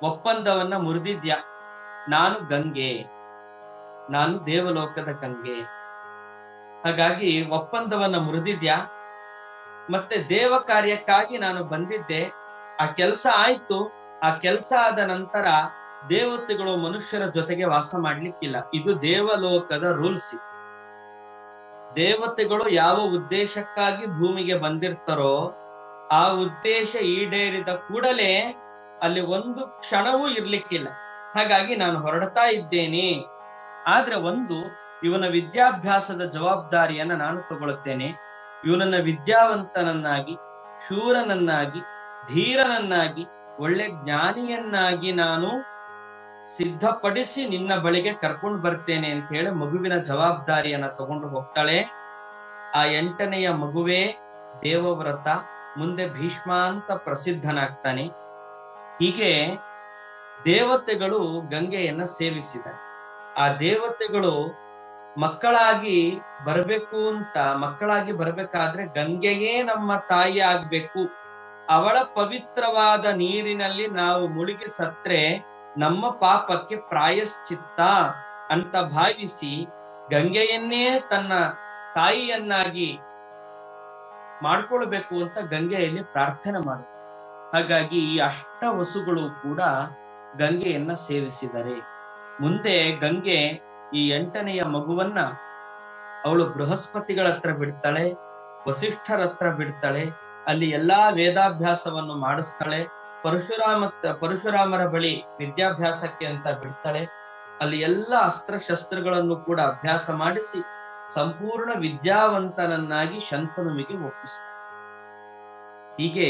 ಒಪ್ಪಂದವನ್ನ ಮುರಿದಿದ್ಯಾ ನಾನು ಗಂಗೆ ನಾನು ದೇವಲೋಕದ ಗಂಗೆ ಹಾಗಾಗಿ ಒಪ್ಪಂದವನ್ನ ಮುರಿದಿದ್ಯಾ ಮತ್ತೆ ದೇವ ಕಾರ್ಯಕ್ಕಾಗಿ ನಾನು ಬಂದಿದ್ದೆ ಆ ಕೆಲಸ ಆಯ್ತು ಆ ಕೆಲಸ ಆದ ನಂತರ ದೇವತೆಗಳು ಮನುಷ್ಯರ ಜೊತೆಗೆ ವಾಸ ಮಾಡ್ಲಿಕ್ಕಿಲ್ಲ ಇದು ದೇವಲೋಕದ ರೂಲ್ಸ್ ದೇವತೆಗಳು ಯಾವ ಉದ್ದೇಶಕ್ಕಾಗಿ ಭೂಮಿಗೆ ಬಂದಿರ್ತಾರೋ ಆ ಉದ್ದೇಶ ಈಡೇರಿದ ಕೂಡಲೇ ಅಲ್ಲಿ ಒಂದು ಕ್ಷಣವೂ ಇರ್ಲಿಕ್ಕಿಲ್ಲ ಹಾಗಾಗಿ ನಾನು ಹೊರಡ್ತಾ ಇದ್ದೇನೆ ಆದ್ರೆ ಒಂದು ಇವನ ವಿದ್ಯಾಭ್ಯಾಸದ ಜವಾಬ್ದಾರಿಯನ್ನ ನಾನು ತಗೊಳ್ಳುತ್ತೇನೆ ಇವನನ್ನ ವಿದ್ಯಾವಂತನನ್ನಾಗಿ ಶೂರನನ್ನಾಗಿ ಧೀರನನ್ನಾಗಿ ಒಳ್ಳೆ ಜ್ಞಾನಿಯನ್ನಾಗಿ ನಾನು ಸಿದ್ಧಪಡಿಸಿ ನಿನ್ನ ಬಳಿಗೆ ಕರ್ಕೊಂಡು ಬರ್ತೇನೆ ಅಂತ ಹೇಳಿ ಮಗುವಿನ ಜವಾಬ್ದಾರಿಯನ್ನ ತಗೊಂಡು ಹೋಗ್ತಾಳೆ ಆ ಎಂಟನೆಯ ಮಗುವೇ ದೇವವ್ರತ ಮುಂದೆ ಭೀಷ್ಮ ಅಂತ ಪ್ರಸಿದ್ಧನಾಗ್ತಾನೆ ಹೀಗೆ ದೇವತೆಗಳು ಗಂಗೆಯನ್ನ ಸೇವಿಸಿದ್ದಾರೆ ಆ ದೇವತೆಗಳು ಮಕ್ಕಳಾಗಿ ಬರಬೇಕು ಅಂತ ಮಕ್ಕಳಾಗಿ ಬರ್ಬೇಕಾದ್ರೆ ಗಂಗೆಯೇ ನಮ್ಮ ತಾಯಿ ಆಗ್ಬೇಕು ಅವಳ ಪವಿತ್ರವಾದ ನೀರಿನಲ್ಲಿ ನಾವು ಮುಳುಗಿ ಸತ್ರೆ ನಮ್ಮ ಪಾಪಕ್ಕೆ ಪ್ರಾಯಶ್ಚಿತ್ತ ಅಂತ ಭಾವಿಸಿ ಗಂಗೆಯನ್ನೇ ತನ್ನ ತಾಯಿಯನ್ನಾಗಿ ಮಾಡ್ಕೊಳ್ಬೇಕು ಅಂತ ಗಂಗೆಯಲ್ಲಿ ಪ್ರಾರ್ಥನೆ ಮಾಡ ಹಾಗಾಗಿ ಈ ಅಷ್ಟ ವಸುಗಳು ಕೂಡ ಗಂಗೆಯನ್ನ ಸೇವಿಸಿದರೆ ಮುಂದೆ ಗಂಗೆ ಈ ಎಂಟನೆಯ ಮಗುವನ್ನ ಅವಳು ಬೃಹಸ್ಪತಿಗಳ ಹತ್ರ ಬಿಡ್ತಾಳೆ ವಸಿಷ್ಠರ ಹತ್ರ ಬಿಡ್ತಾಳೆ ಅಲ್ಲಿ ಎಲ್ಲಾ ವೇದಾಭ್ಯಾಸವನ್ನು ಮಾಡಿಸ್ತಾಳೆ ಪರಶುರಾಮ ಪರಶುರಾಮರ ಬಳಿ ವಿದ್ಯಾಭ್ಯಾಸಕ್ಕೆ ಅಂತ ಬಿಡ್ತಾಳೆ ಅಲ್ಲಿ ಎಲ್ಲ ಅಸ್ತ್ರಶಸ್ತ್ರಗಳನ್ನು ಕೂಡ ಅಭ್ಯಾಸ ಮಾಡಿಸಿ ಸಂಪೂರ್ಣ ವಿದ್ಯಾವಂತನನ್ನಾಗಿ ಶಂತನುವಿಗೆ ಒಪ್ಪಿಸ್ತಾಳೆ ಹೀಗೆ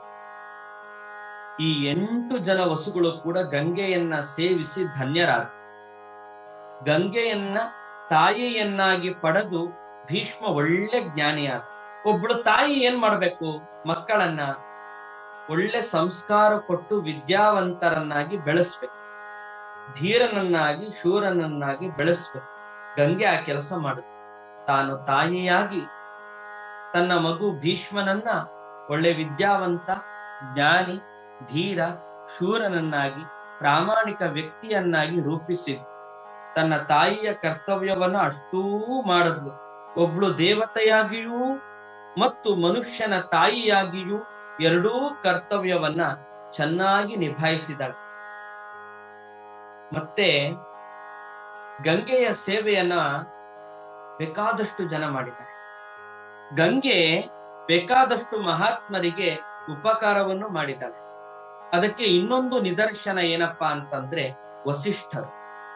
ಈ ಎಂಟು ಜನ ವಸುಗಳು ಕೂಡ ಗಂಗೆಯನ್ನ ಸೇವಿಸಿ ಧನ್ಯರಾದ ಗಂಗೆಯನ್ನ ತಾಯಿಯನ್ನಾಗಿ ಪಡೆದು ಭೀಷ್ಮ ಒಳ್ಳೆ ಜ್ಞಾನಿಯಾದ ಒಬ್ಳು ತಾಯಿ ಏನ್ ಮಾಡ್ಬೇಕು ಮಕ್ಕಳನ್ನ ಒಳ್ಳೆ ಸಂಸ್ಕಾರ ಕೊಟ್ಟು ವಿದ್ಯಾವಂತರನ್ನಾಗಿ ಬೆಳೆಸ್ಬೇಕು ಧೀರನನ್ನಾಗಿ ಶೂರನನ್ನಾಗಿ ಬೆಳೆಸ್ಬೇಕು ಗಂಗೆ ಆ ಕೆಲಸ ಮಾಡುತ್ತೆ ತಾನು ತಾಯಿಯಾಗಿ ತನ್ನ ಮಗು ಭೀಷ್ಮನನ್ನ ಒಳ್ಳೆ ವಿದ್ಯಾವಂತ ಜ್ಞಾನಿ ಧೀರ ಶೂರನನ್ನಾಗಿ ಪ್ರಾಮಾಣಿಕ ವ್ಯಕ್ತಿಯನ್ನಾಗಿ ರೂಪಿಸಿದ್ದು ತನ್ನ ತಾಯಿಯ ಕರ್ತವ್ಯವನ್ನು ಅಷ್ಟೂ ಮಾಡಿದ್ಲು ಒಬ್ಳು ದೇವತೆಯಾಗಿಯೂ ಮತ್ತು ಮನುಷ್ಯನ ತಾಯಿಯಾಗಿಯೂ ಎರಡೂ ಕರ್ತವ್ಯವನ್ನ ಚೆನ್ನಾಗಿ ನಿಭಾಯಿಸಿದಳು ಮತ್ತೆ ಗಂಗೆಯ ಸೇವೆಯನ್ನ ಬೇಕಾದಷ್ಟು ಜನ ಮಾಡಿದ್ದಾರೆ ಗಂಗೆ ಬೇಕಾದಷ್ಟು ಮಹಾತ್ಮರಿಗೆ ಉಪಕಾರವನ್ನು ಮಾಡಿದ್ದಾಳೆ ಅದಕ್ಕೆ ಇನ್ನೊಂದು ನಿದರ್ಶನ ಏನಪ್ಪಾ ಅಂತಂದ್ರೆ ವಸಿಷ್ಠರು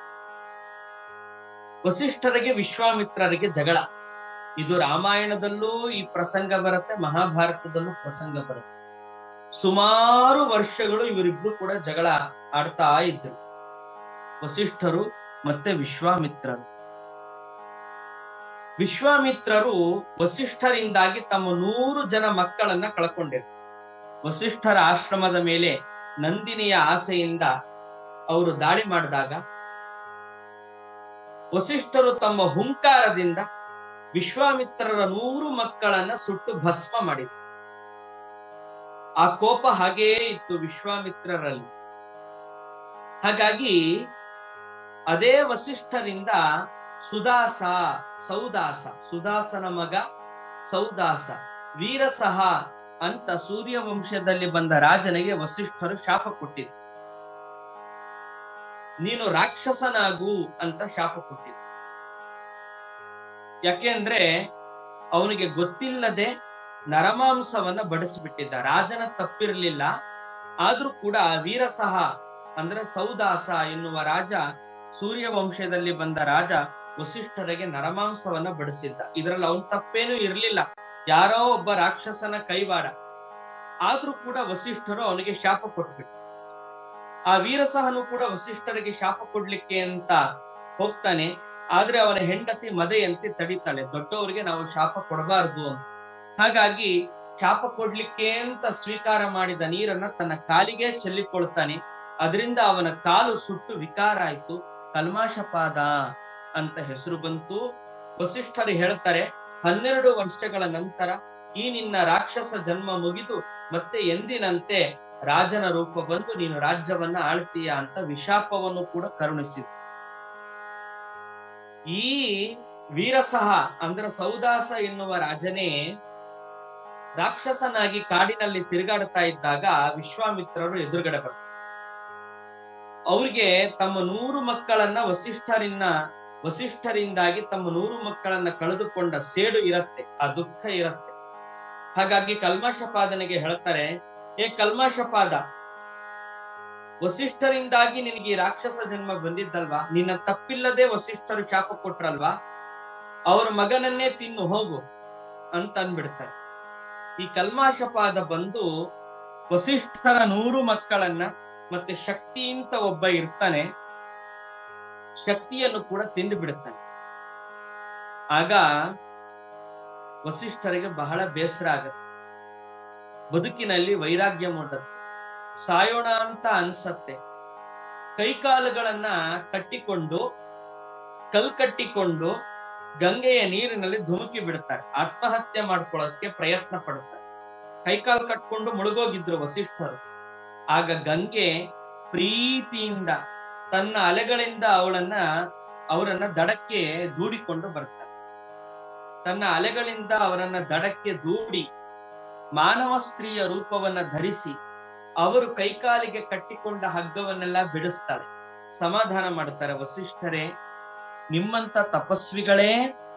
ವಸಿಷ್ಠರಿಗೆ ವಿಶ್ವಾಮಿತ್ರರಿಗೆ ಜಗಳ ಇದು ರಾಮಾಯಣದಲ್ಲೂ ಈ ಪ್ರಸಂಗ ಬರುತ್ತೆ ಮಹಾಭಾರತದಲ್ಲೂ ಪ್ರಸಂಗ ಬರುತ್ತೆ ಸುಮಾರು ವರ್ಷಗಳು ಇವರಿಬ್ರು ಕೂಡ ಜಗಳ ಆಡ್ತಾ ಇದ್ರು ವಸಿಷ್ಠರು ಮತ್ತೆ ವಿಶ್ವಾಮಿತ್ರರು ವಿಶ್ವಾಮಿತ್ರರು ವಸಿಷ್ಠರಿಂದಾಗಿ ತಮ್ಮ ನೂರು ಜನ ಮಕ್ಕಳನ್ನ ಕಳ್ಕೊಂಡಿದ್ರು ವಸಿಷ್ಠರ ಆಶ್ರಮದ ಮೇಲೆ ನಂದಿನಿಯ ಆಸೆಯಿಂದ ಅವರು ದಾಳಿ ಮಾಡಿದಾಗ ವಸಿಷ್ಠರು ತಮ್ಮ ಹುಂಕಾರದಿಂದ ವಿಶ್ವಾಮಿತ್ರರ ನೂರು ಮಕ್ಕಳನ್ನ ಸುಟ್ಟು ಭಸ್ಮ ಮಾಡಿದ್ರು ಆ ಕೋಪ ಹಾಗೇ ಇತ್ತು ವಿಶ್ವಾಮಿತ್ರರಲ್ಲಿ ಹಾಗಾಗಿ ಅದೇ ವಸಿಷ್ಠರಿಂದ ಸುದಾಸ ಸೌದಾಸ ಸುದಾಸನ ಮಗ ಸೌದಾಸ ವೀರಸಹ ಅಂತ ಸೂರ್ಯ ವಂಶದಲ್ಲಿ ಬಂದ ರಾಜನಿಗೆ ವಸಿಷ್ಠರು ಶಾಪ ಕೊಟ್ಟಿದ್ರು ನೀನು ರಾಕ್ಷಸನಾಗು ಅಂತ ಶಾಪ ಕೊಟ್ಟಿದ್ರು ಯಾಕೆಂದ್ರೆ ಅವನಿಗೆ ಗೊತ್ತಿಲ್ಲದೆ ನರಮಾಂಸವನ್ನ ಬಡಿಸಿಬಿಟ್ಟಿದ್ದ ರಾಜನ ತಪ್ಪಿರ್ಲಿಲ್ಲ ಆದ್ರೂ ಕೂಡ ವೀರಸಹ ಅಂದ್ರೆ ಸೌದಾಸ ಎನ್ನುವ ರಾಜ ಸೂರ್ಯ ವಂಶದಲ್ಲಿ ಬಂದ ರಾಜ ವಸಿಷ್ಠರಿಗೆ ನರಮಾಂಸವನ್ನ ಬಡಿಸಿದ್ದ ಇದರಲ್ಲಿ ಅವನ್ ತಪ್ಪೇನೂ ಇರ್ಲಿಲ್ಲ ಯಾರೋ ಒಬ್ಬ ರಾಕ್ಷಸನ ಕೈವಾಡ ಆದ್ರೂ ಕೂಡ ವಸಿಷ್ಠರು ಅವನಿಗೆ ಶಾಪ ಕೊಟ್ಬಿಟ್ಟು ಆ ವೀರಸಹನು ಕೂಡ ವಸಿಷ್ಠರಿಗೆ ಶಾಪ ಕೊಡ್ಲಿಕ್ಕೆ ಅಂತ ಹೋಗ್ತಾನೆ ಆದ್ರೆ ಅವನ ಹೆಂಡತಿ ಮದೆಯಂತೆ ತಡಿತಾಳೆ ದೊಡ್ಡವರಿಗೆ ನಾವು ಶಾಪ ಕೊಡಬಾರದು ಅಂತ ಹಾಗಾಗಿ ಶಾಪ ಕೊಡ್ಲಿಕ್ಕೆ ಅಂತ ಸ್ವೀಕಾರ ಮಾಡಿದ ನೀರನ್ನ ತನ್ನ ಕಾಲಿಗೆ ಚೆಲ್ಲಿಕೊಳ್ತಾನೆ ಅದರಿಂದ ಅವನ ಕಾಲು ಸುಟ್ಟು ವಿಕಾರ ಆಯ್ತು ಕಲ್ಮಾಶಪಾದ ಅಂತ ಹೆಸರು ಬಂತು ವಸಿಷ್ಠರು ಹೇಳ್ತಾರೆ ಹನ್ನೆರಡು ವರ್ಷಗಳ ನಂತರ ಈ ನಿನ್ನ ರಾಕ್ಷಸ ಜನ್ಮ ಮುಗಿದು ಮತ್ತೆ ಎಂದಿನಂತೆ ರಾಜನ ರೂಪ ಬಂದು ನೀನು ರಾಜ್ಯವನ್ನ ಆಳ್ತೀಯ ಅಂತ ವಿಶಾಪವನ್ನು ಕೂಡ ಕರುಣಿಸಿದ ಈ ವೀರಸಹ ಅಂದ್ರೆ ಸೌದಾಸ ಎನ್ನುವ ರಾಜನೇ ರಾಕ್ಷಸನಾಗಿ ಕಾಡಿನಲ್ಲಿ ತಿರುಗಾಡ್ತಾ ಇದ್ದಾಗ ವಿಶ್ವಾಮಿತ್ರರು ಎದುರುಗಡೆ ಬರ್ತಾರೆ ಅವ್ರಿಗೆ ತಮ್ಮ ನೂರು ಮಕ್ಕಳನ್ನ ವಸಿಷ್ಠರಿನ್ನ ವಸಿಷ್ಠರಿಂದಾಗಿ ತಮ್ಮ ನೂರು ಮಕ್ಕಳನ್ನ ಕಳೆದುಕೊಂಡ ಸೇಡು ಇರತ್ತೆ ಆ ದುಃಖ ಇರತ್ತೆ ಹಾಗಾಗಿ ಕಲ್ಮಾಶಪಾದನೆಗೆ ಹೇಳ್ತಾರೆ ಏ ಕಲ್ಮಾಶಪಾದ ವಸಿಷ್ಠರಿಂದಾಗಿ ನಿನಗೆ ಈ ರಾಕ್ಷಸ ಜನ್ಮ ಬಂದಿದ್ದಲ್ವಾ ನಿನ್ನ ತಪ್ಪಿಲ್ಲದೆ ವಸಿಷ್ಠರು ಶಾಪ ಕೊಟ್ರಲ್ವಾ ಅವ್ರ ಮಗನನ್ನೇ ತಿನ್ನು ಹೋಗು ಅಂತ ಅಂದ್ಬಿಡ್ತಾರೆ ಈ ಕಲ್ಮಾಶಪಾದ ಬಂದು ವಸಿಷ್ಠರ ನೂರು ಮಕ್ಕಳನ್ನ ಮತ್ತೆ ಶಕ್ತಿ ಅಂತ ಒಬ್ಬ ಇರ್ತಾನೆ ಶಕ್ತಿಯನ್ನು ಕೂಡ ತಿಂದು ಬಿಡುತ್ತಾನೆ ಆಗ ವಸಿಷ್ಠರಿಗೆ ಬಹಳ ಬೇಸರ ಆಗತ್ತೆ ಬದುಕಿನಲ್ಲಿ ವೈರಾಗ್ಯ ಮೂಡುತ್ತೆ ಸಾಯೋಣ ಅಂತ ಅನ್ಸತ್ತೆ ಕೈಕಾಲುಗಳನ್ನ ಕಟ್ಟಿಕೊಂಡು ಕಲ್ ಕಟ್ಟಿಕೊಂಡು ಗಂಗೆಯ ನೀರಿನಲ್ಲಿ ಧುಮುಕಿ ಬಿಡ್ತಾರೆ ಆತ್ಮಹತ್ಯೆ ಮಾಡ್ಕೊಳ್ಳೋಕೆ ಪ್ರಯತ್ನ ಪಡುತ್ತಾರೆ ಕೈಕಾಲು ಕಟ್ಕೊಂಡು ಮುಳುಗೋಗಿದ್ರು ವಸಿಷ್ಠರು ಆಗ ಗಂಗೆ ಪ್ರೀತಿಯಿಂದ ತನ್ನ ಅಲೆಗಳಿಂದ ಅವಳನ್ನ ಅವರನ್ನ ದಡಕ್ಕೆ ದೂಡಿಕೊಂಡು ಬರ್ತಾರೆ ತನ್ನ ಅಲೆಗಳಿಂದ ಅವರನ್ನ ದಡಕ್ಕೆ ದೂಡಿ ಮಾನವ ಸ್ತ್ರೀಯ ರೂಪವನ್ನ ಧರಿಸಿ ಅವರು ಕೈಕಾಲಿಗೆ ಕಟ್ಟಿಕೊಂಡ ಹಗ್ಗವನ್ನೆಲ್ಲ ಬಿಡಿಸ್ತಾಳೆ ಸಮಾಧಾನ ಮಾಡ್ತಾರೆ ವಸಿಷ್ಠರೇ ನಿಮ್ಮಂತ ತಪಸ್ವಿಗಳೇ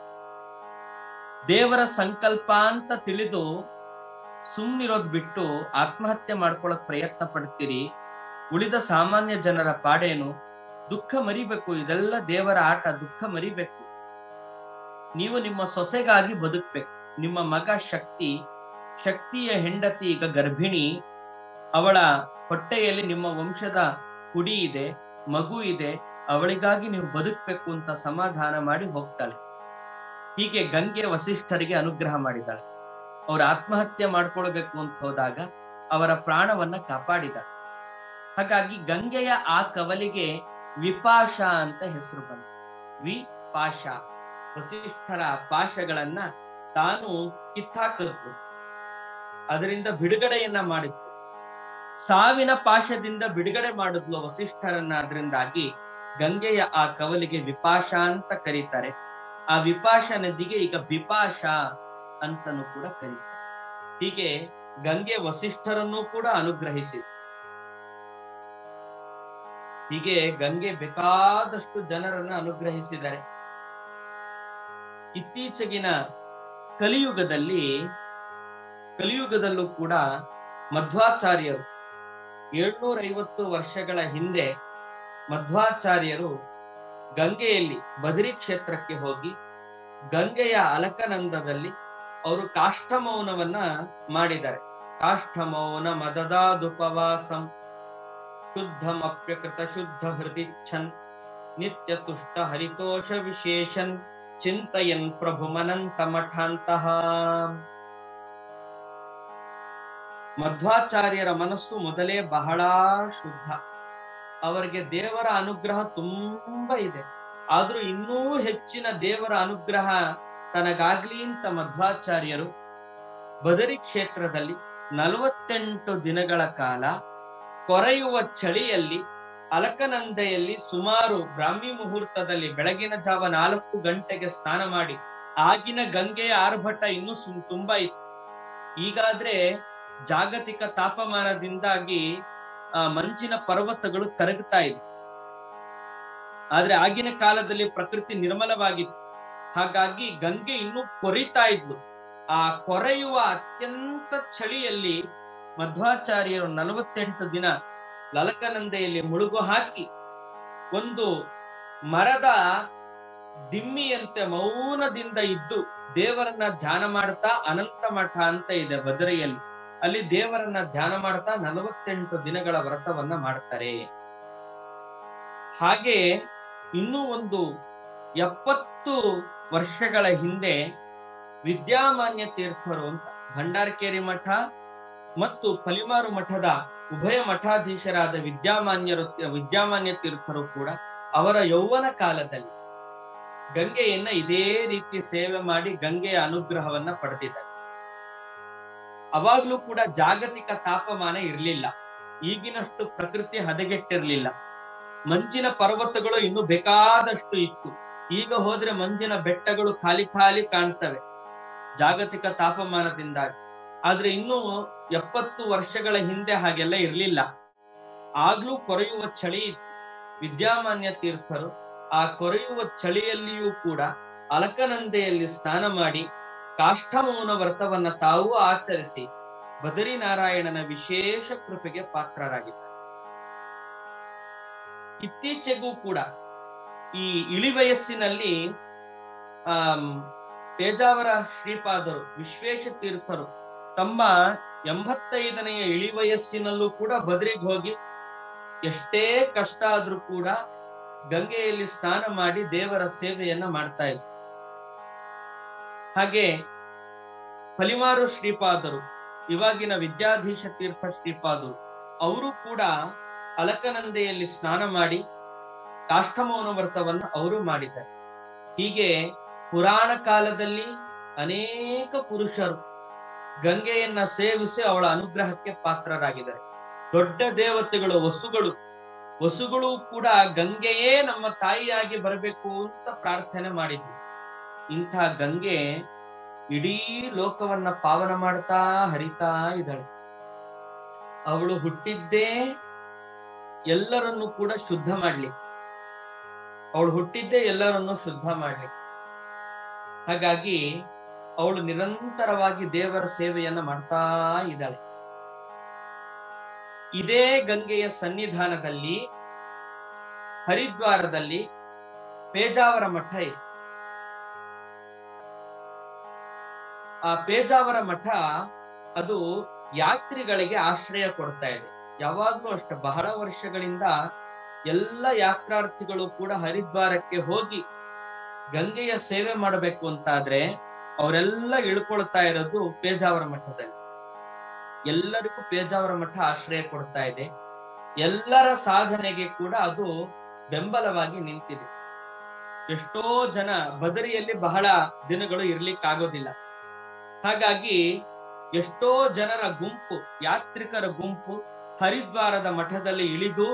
ದೇವರ ಸಂಕಲ್ಪ ಅಂತ ತಿಳಿದು ಸುಮ್ನಿರೋದ್ ಬಿಟ್ಟು ಆತ್ಮಹತ್ಯೆ ಮಾಡ್ಕೊಳಕ್ ಪ್ರಯತ್ನ ಪಡ್ತೀರಿ ಉಳಿದ ಸಾಮಾನ್ಯ ಜನರ ಪಾಡೇನು ದುಃಖ ಮರಿಬೇಕು ಇದೆಲ್ಲ ದೇವರ ಆಟ ದುಃಖ ಮರಿಬೇಕು ನೀವು ನಿಮ್ಮ ಸೊಸೆಗಾಗಿ ಬದುಕ್ಬೇಕು ನಿಮ್ಮ ಮಗ ಶಕ್ತಿ ಶಕ್ತಿಯ ಹೆಂಡತಿ ಈಗ ಗರ್ಭಿಣಿ ಅವಳ ಹೊಟ್ಟೆಯಲ್ಲಿ ನಿಮ್ಮ ವಂಶದ ಕುಡಿ ಇದೆ ಮಗು ಇದೆ ಅವಳಿಗಾಗಿ ನೀವು ಬದುಕ್ಬೇಕು ಅಂತ ಸಮಾಧಾನ ಮಾಡಿ ಹೋಗ್ತಾಳೆ ಹೀಗೆ ಗಂಗೆ ವಸಿಷ್ಠರಿಗೆ ಅನುಗ್ರಹ ಮಾಡಿದಾಳೆ ಅವ್ರು ಆತ್ಮಹತ್ಯೆ ಮಾಡ್ಕೊಳ್ಬೇಕು ಅಂತ ಹೋದಾಗ ಅವರ ಪ್ರಾಣವನ್ನ ಕಾಪಾಡಿದಾಳೆ ಹಾಗಾಗಿ ಗಂಗೆಯ ಆ ಕವಲಿಗೆ ವಿಪಾಶ ಅಂತ ಹೆಸರು ಬಂತು ವಿಪಾಶ ವಸಿಷ್ಠರ ಪಾಶಗಳನ್ನ ತಾನು ಕಿತ್ತಾಕಿದ್ರು ಅದರಿಂದ ಬಿಡುಗಡೆಯನ್ನ ಮಾಡಿದ್ರು ಸಾವಿನ ಪಾಶದಿಂದ ಬಿಡುಗಡೆ ಮಾಡಿದ್ಲು ವಸಿಷ್ಠರನ್ನ ಅದರಿಂದಾಗಿ ಗಂಗೆಯ ಆ ಕವಲಿಗೆ ವಿಪಾಶ ಅಂತ ಕರೀತಾರೆ ಆ ವಿಪಾಶ ನದಿಗೆ ಈಗ ಬಿಪಾಶ ಅಂತನೂ ಕೂಡ ಕರೀತಾರೆ ಹೀಗೆ ಗಂಗೆ ವಸಿಷ್ಠರನ್ನು ಕೂಡ ಅನುಗ್ರಹಿಸಿದೆ ಹೀಗೆ ಗಂಗೆ ಬೇಕಾದಷ್ಟು ಜನರನ್ನ ಅನುಗ್ರಹಿಸಿದ್ದಾರೆ ಇತ್ತೀಚೆಗಿನ ಕಲಿಯುಗದಲ್ಲಿ ಕಲಿಯುಗದಲ್ಲೂ ಕೂಡ ಮಧ್ವಾಚಾರ್ಯರು ಏಳ್ನೂರ ಐವತ್ತು ವರ್ಷಗಳ ಹಿಂದೆ ಮಧ್ವಾಚಾರ್ಯರು ಗಂಗೆಯಲ್ಲಿ ಬದರಿ ಕ್ಷೇತ್ರಕ್ಕೆ ಹೋಗಿ ಗಂಗೆಯ ಅಲಕನಂದದಲ್ಲಿ ಅವರು ಕಾಷ್ಠಮೌನವನ್ನ ಮಾಡಿದ್ದಾರೆ ಕಾಷ್ಠಮೌನ ಮದದಾದುಪವಾಸಂ ಶುದ್ಧಮಪ್ಯಕೃತ ಶುದ್ಧ ಹೃದಿಚ್ಛನ್ ನಿತ್ಯ ತುಷ್ಟ ಹರಿತೋಷ ವಿಶೇಷನ್ ಚಿಂತಯನ್ ಪ್ರಭುಮನಂತ ಮಠಾಂತಹ ಮಧ್ವಾಚಾರ್ಯರ ಮನಸ್ಸು ಮೊದಲೇ ಬಹಳ ಶುದ್ಧ ಅವರಿಗೆ ದೇವರ ಅನುಗ್ರಹ ತುಂಬಾ ಇದೆ ಆದ್ರೂ ಇನ್ನೂ ಹೆಚ್ಚಿನ ದೇವರ ಅನುಗ್ರಹ ತನಗಾಗ್ಲಿ ಅಂತ ಮಧ್ವಾಚಾರ್ಯರು ಬದರಿ ಕ್ಷೇತ್ರದಲ್ಲಿ ನಲವತ್ತೆಂಟು ದಿನಗಳ ಕಾಲ ಕೊರೆಯುವ ಚಳಿಯಲ್ಲಿ ಅಲಕನಂದೆಯಲ್ಲಿ ಸುಮಾರು ಬ್ರಾಹ್ಮಿ ಮುಹೂರ್ತದಲ್ಲಿ ಬೆಳಗಿನ ಜಾವ ನಾಲ್ಕು ಗಂಟೆಗೆ ಸ್ನಾನ ಮಾಡಿ ಆಗಿನ ಗಂಗೆಯ ಆರ್ಭಟ ಇನ್ನೂ ಸುಮ್ ತುಂಬಾ ಇತ್ತು ಈಗಾದ್ರೆ ಜಾಗತಿಕ ತಾಪಮಾನದಿಂದಾಗಿ ಆ ಮಂಜಿನ ಪರ್ವತಗಳು ಕರಗ್ತಾ ಇದೆ ಆದ್ರೆ ಆಗಿನ ಕಾಲದಲ್ಲಿ ಪ್ರಕೃತಿ ನಿರ್ಮಲವಾಗಿತ್ತು ಹಾಗಾಗಿ ಗಂಗೆ ಇನ್ನೂ ಕೊರಿತಾ ಇದ್ಲು ಆ ಕೊರೆಯುವ ಅತ್ಯಂತ ಚಳಿಯಲ್ಲಿ ಮಧ್ವಾಚಾರ್ಯರು ನಲವತ್ತೆಂಟು ದಿನ ಲಲಕನಂದೆಯಲ್ಲಿ ಮುಳುಗು ಹಾಕಿ ಒಂದು ಮರದ ದಿಮ್ಮಿಯಂತೆ ಮೌನದಿಂದ ಇದ್ದು ದೇವರನ್ನ ಧ್ಯಾನ ಮಾಡ್ತಾ ಅನಂತ ಮಠ ಅಂತ ಇದೆ ಬದರೆಯಲ್ಲಿ ಅಲ್ಲಿ ದೇವರನ್ನ ಧ್ಯಾನ ಮಾಡ್ತಾ ನಲವತ್ತೆಂಟು ದಿನಗಳ ವ್ರತವನ್ನ ಮಾಡ್ತಾರೆ ಹಾಗೆ ಇನ್ನೂ ಒಂದು ಎಪ್ಪತ್ತು ವರ್ಷಗಳ ಹಿಂದೆ ವಿದ್ಯಾಮಾನ್ಯ ತೀರ್ಥರು ಅಂತ ಭಂಡಾರಕೇರಿ ಮಠ ಮತ್ತು ಪಲಿಮಾರು ಮಠದ ಉಭಯ ಮಠಾಧೀಶರಾದ ವಿದ್ಯಾಮಾನ್ಯರು ವಿದ್ಯಾಮಾನ್ಯ ತೀರ್ಥರು ಕೂಡ ಅವರ ಯೌವನ ಕಾಲದಲ್ಲಿ ಗಂಗೆಯನ್ನ ಇದೇ ರೀತಿ ಸೇವೆ ಮಾಡಿ ಗಂಗೆಯ ಅನುಗ್ರಹವನ್ನ ಪಡೆದಿದ್ದಾರೆ ಅವಾಗ್ಲೂ ಕೂಡ ಜಾಗತಿಕ ತಾಪಮಾನ ಇರಲಿಲ್ಲ ಈಗಿನಷ್ಟು ಪ್ರಕೃತಿ ಹದಗೆಟ್ಟಿರ್ಲಿಲ್ಲ ಮಂಜಿನ ಪರ್ವತಗಳು ಇನ್ನು ಬೇಕಾದಷ್ಟು ಇತ್ತು ಈಗ ಹೋದ್ರೆ ಮಂಜಿನ ಬೆಟ್ಟಗಳು ಖಾಲಿ ಖಾಲಿ ಕಾಣ್ತವೆ ಜಾಗತಿಕ ತಾಪಮಾನದಿಂದಾಗಿ ಆದ್ರೆ ಇನ್ನು ಎಪ್ಪತ್ತು ವರ್ಷಗಳ ಹಿಂದೆ ಹಾಗೆಲ್ಲ ಇರ್ಲಿಲ್ಲ ಆಗ್ಲೂ ಕೊರೆಯುವ ಚಳಿ ಇತ್ತು ವಿದ್ಯಾಮಾನ್ಯ ತೀರ್ಥರು ಆ ಕೊರೆಯುವ ಚಳಿಯಲ್ಲಿಯೂ ಕೂಡ ಅಲಕನಂದೆಯಲ್ಲಿ ಸ್ನಾನ ಮಾಡಿ ಕಾಷ್ಠಮೌನ ವ್ರತವನ್ನ ತಾವು ಆಚರಿಸಿ ಬದರಿನಾರಾಯಣನ ವಿಶೇಷ ಕೃಪೆಗೆ ಪಾತ್ರರಾಗಿದ್ದಾರೆ ಇತ್ತೀಚೆಗೂ ಕೂಡ ಈ ಇಳಿ ವಯಸ್ಸಿನಲ್ಲಿ ಆಮ್, ಪೇಜಾವರ ಶ್ರೀಪಾದರು ವಿಶ್ವೇಶ ತೀರ್ಥರು ತಮ್ಮ ಎಂಬತ್ತೈದನೆಯ ಇಳಿ ವಯಸ್ಸಿನಲ್ಲೂ ಕೂಡ ಬದ್ರಿಗೆ ಹೋಗಿ ಎಷ್ಟೇ ಕಷ್ಟ ಆದ್ರೂ ಕೂಡ ಗಂಗೆಯಲ್ಲಿ ಸ್ನಾನ ಮಾಡಿ ದೇವರ ಸೇವೆಯನ್ನ ಮಾಡ್ತಾ ಇದ್ರು ಹಾಗೆ ಫಲಿಮಾರು ಶ್ರೀಪಾದರು ಇವಾಗಿನ ವಿದ್ಯಾಧೀಶ ತೀರ್ಥ ಶ್ರೀಪಾದರು ಅವರು ಕೂಡ ಅಲಕನಂದೆಯಲ್ಲಿ ಸ್ನಾನ ಮಾಡಿ ಕಾಷ್ಠಮೌನ ವ್ರತವನ್ನು ಅವರು ಮಾಡಿದ್ದಾರೆ ಹೀಗೆ ಪುರಾಣ ಕಾಲದಲ್ಲಿ ಅನೇಕ ಪುರುಷರು ಗಂಗೆಯನ್ನ ಸೇವಿಸಿ ಅವಳ ಅನುಗ್ರಹಕ್ಕೆ ಪಾತ್ರರಾಗಿದ್ದಾರೆ ದೊಡ್ಡ ದೇವತೆಗಳು ವಸುಗಳು ವಸುಗಳು ಕೂಡ ಗಂಗೆಯೇ ನಮ್ಮ ತಾಯಿಯಾಗಿ ಬರಬೇಕು ಅಂತ ಪ್ರಾರ್ಥನೆ ಮಾಡಿದ್ರು ಇಂಥ ಗಂಗೆ ಇಡೀ ಲೋಕವನ್ನ ಪಾವನ ಮಾಡ್ತಾ ಹರಿತಾ ಇದ್ದಾಳೆ ಅವಳು ಹುಟ್ಟಿದ್ದೇ ಎಲ್ಲರನ್ನು ಕೂಡ ಶುದ್ಧ ಮಾಡ್ಲಿಕ್ಕೆ ಅವಳು ಹುಟ್ಟಿದ್ದೇ ಎಲ್ಲರನ್ನು ಶುದ್ಧ ಮಾಡ್ಲಿಕ್ಕೆ ಹಾಗಾಗಿ ಅವಳು ನಿರಂತರವಾಗಿ ದೇವರ ಸೇವೆಯನ್ನ ಮಾಡ್ತಾ ಇದ್ದಾಳೆ ಇದೇ ಗಂಗೆಯ ಸನ್ನಿಧಾನದಲ್ಲಿ ಹರಿದ್ವಾರದಲ್ಲಿ ಪೇಜಾವರ ಮಠ ಇದೆ ಆ ಪೇಜಾವರ ಮಠ ಅದು ಯಾತ್ರಿಗಳಿಗೆ ಆಶ್ರಯ ಕೊಡ್ತಾ ಇದೆ ಯಾವಾಗ್ಲೂ ಅಷ್ಟೇ ಬಹಳ ವರ್ಷಗಳಿಂದ ಎಲ್ಲ ಯಾತ್ರಾರ್ಥಿಗಳು ಕೂಡ ಹರಿದ್ವಾರಕ್ಕೆ ಹೋಗಿ ಗಂಗೆಯ ಸೇವೆ ಮಾಡಬೇಕು ಅಂತಾದ್ರೆ ಅವರೆಲ್ಲ ಇಳ್ಕೊಳ್ತಾ ಇರೋದು ಪೇಜಾವರ ಮಠದಲ್ಲಿ ಎಲ್ಲರಿಗೂ ಪೇಜಾವರ ಮಠ ಆಶ್ರಯ ಕೊಡ್ತಾ ಇದೆ ಎಲ್ಲರ ಸಾಧನೆಗೆ ಕೂಡ ಅದು ಬೆಂಬಲವಾಗಿ ನಿಂತಿದೆ ಎಷ್ಟೋ ಜನ ಬದರಿಯಲ್ಲಿ ಬಹಳ ದಿನಗಳು ಇರ್ಲಿಕ್ಕಾಗೋದಿಲ್ಲ ಹಾಗಾಗಿ ಎಷ್ಟೋ ಜನರ ಗುಂಪು ಯಾತ್ರಿಕರ ಗುಂಪು ಹರಿದ್ವಾರದ ಮಠದಲ್ಲಿ ಇಳಿದು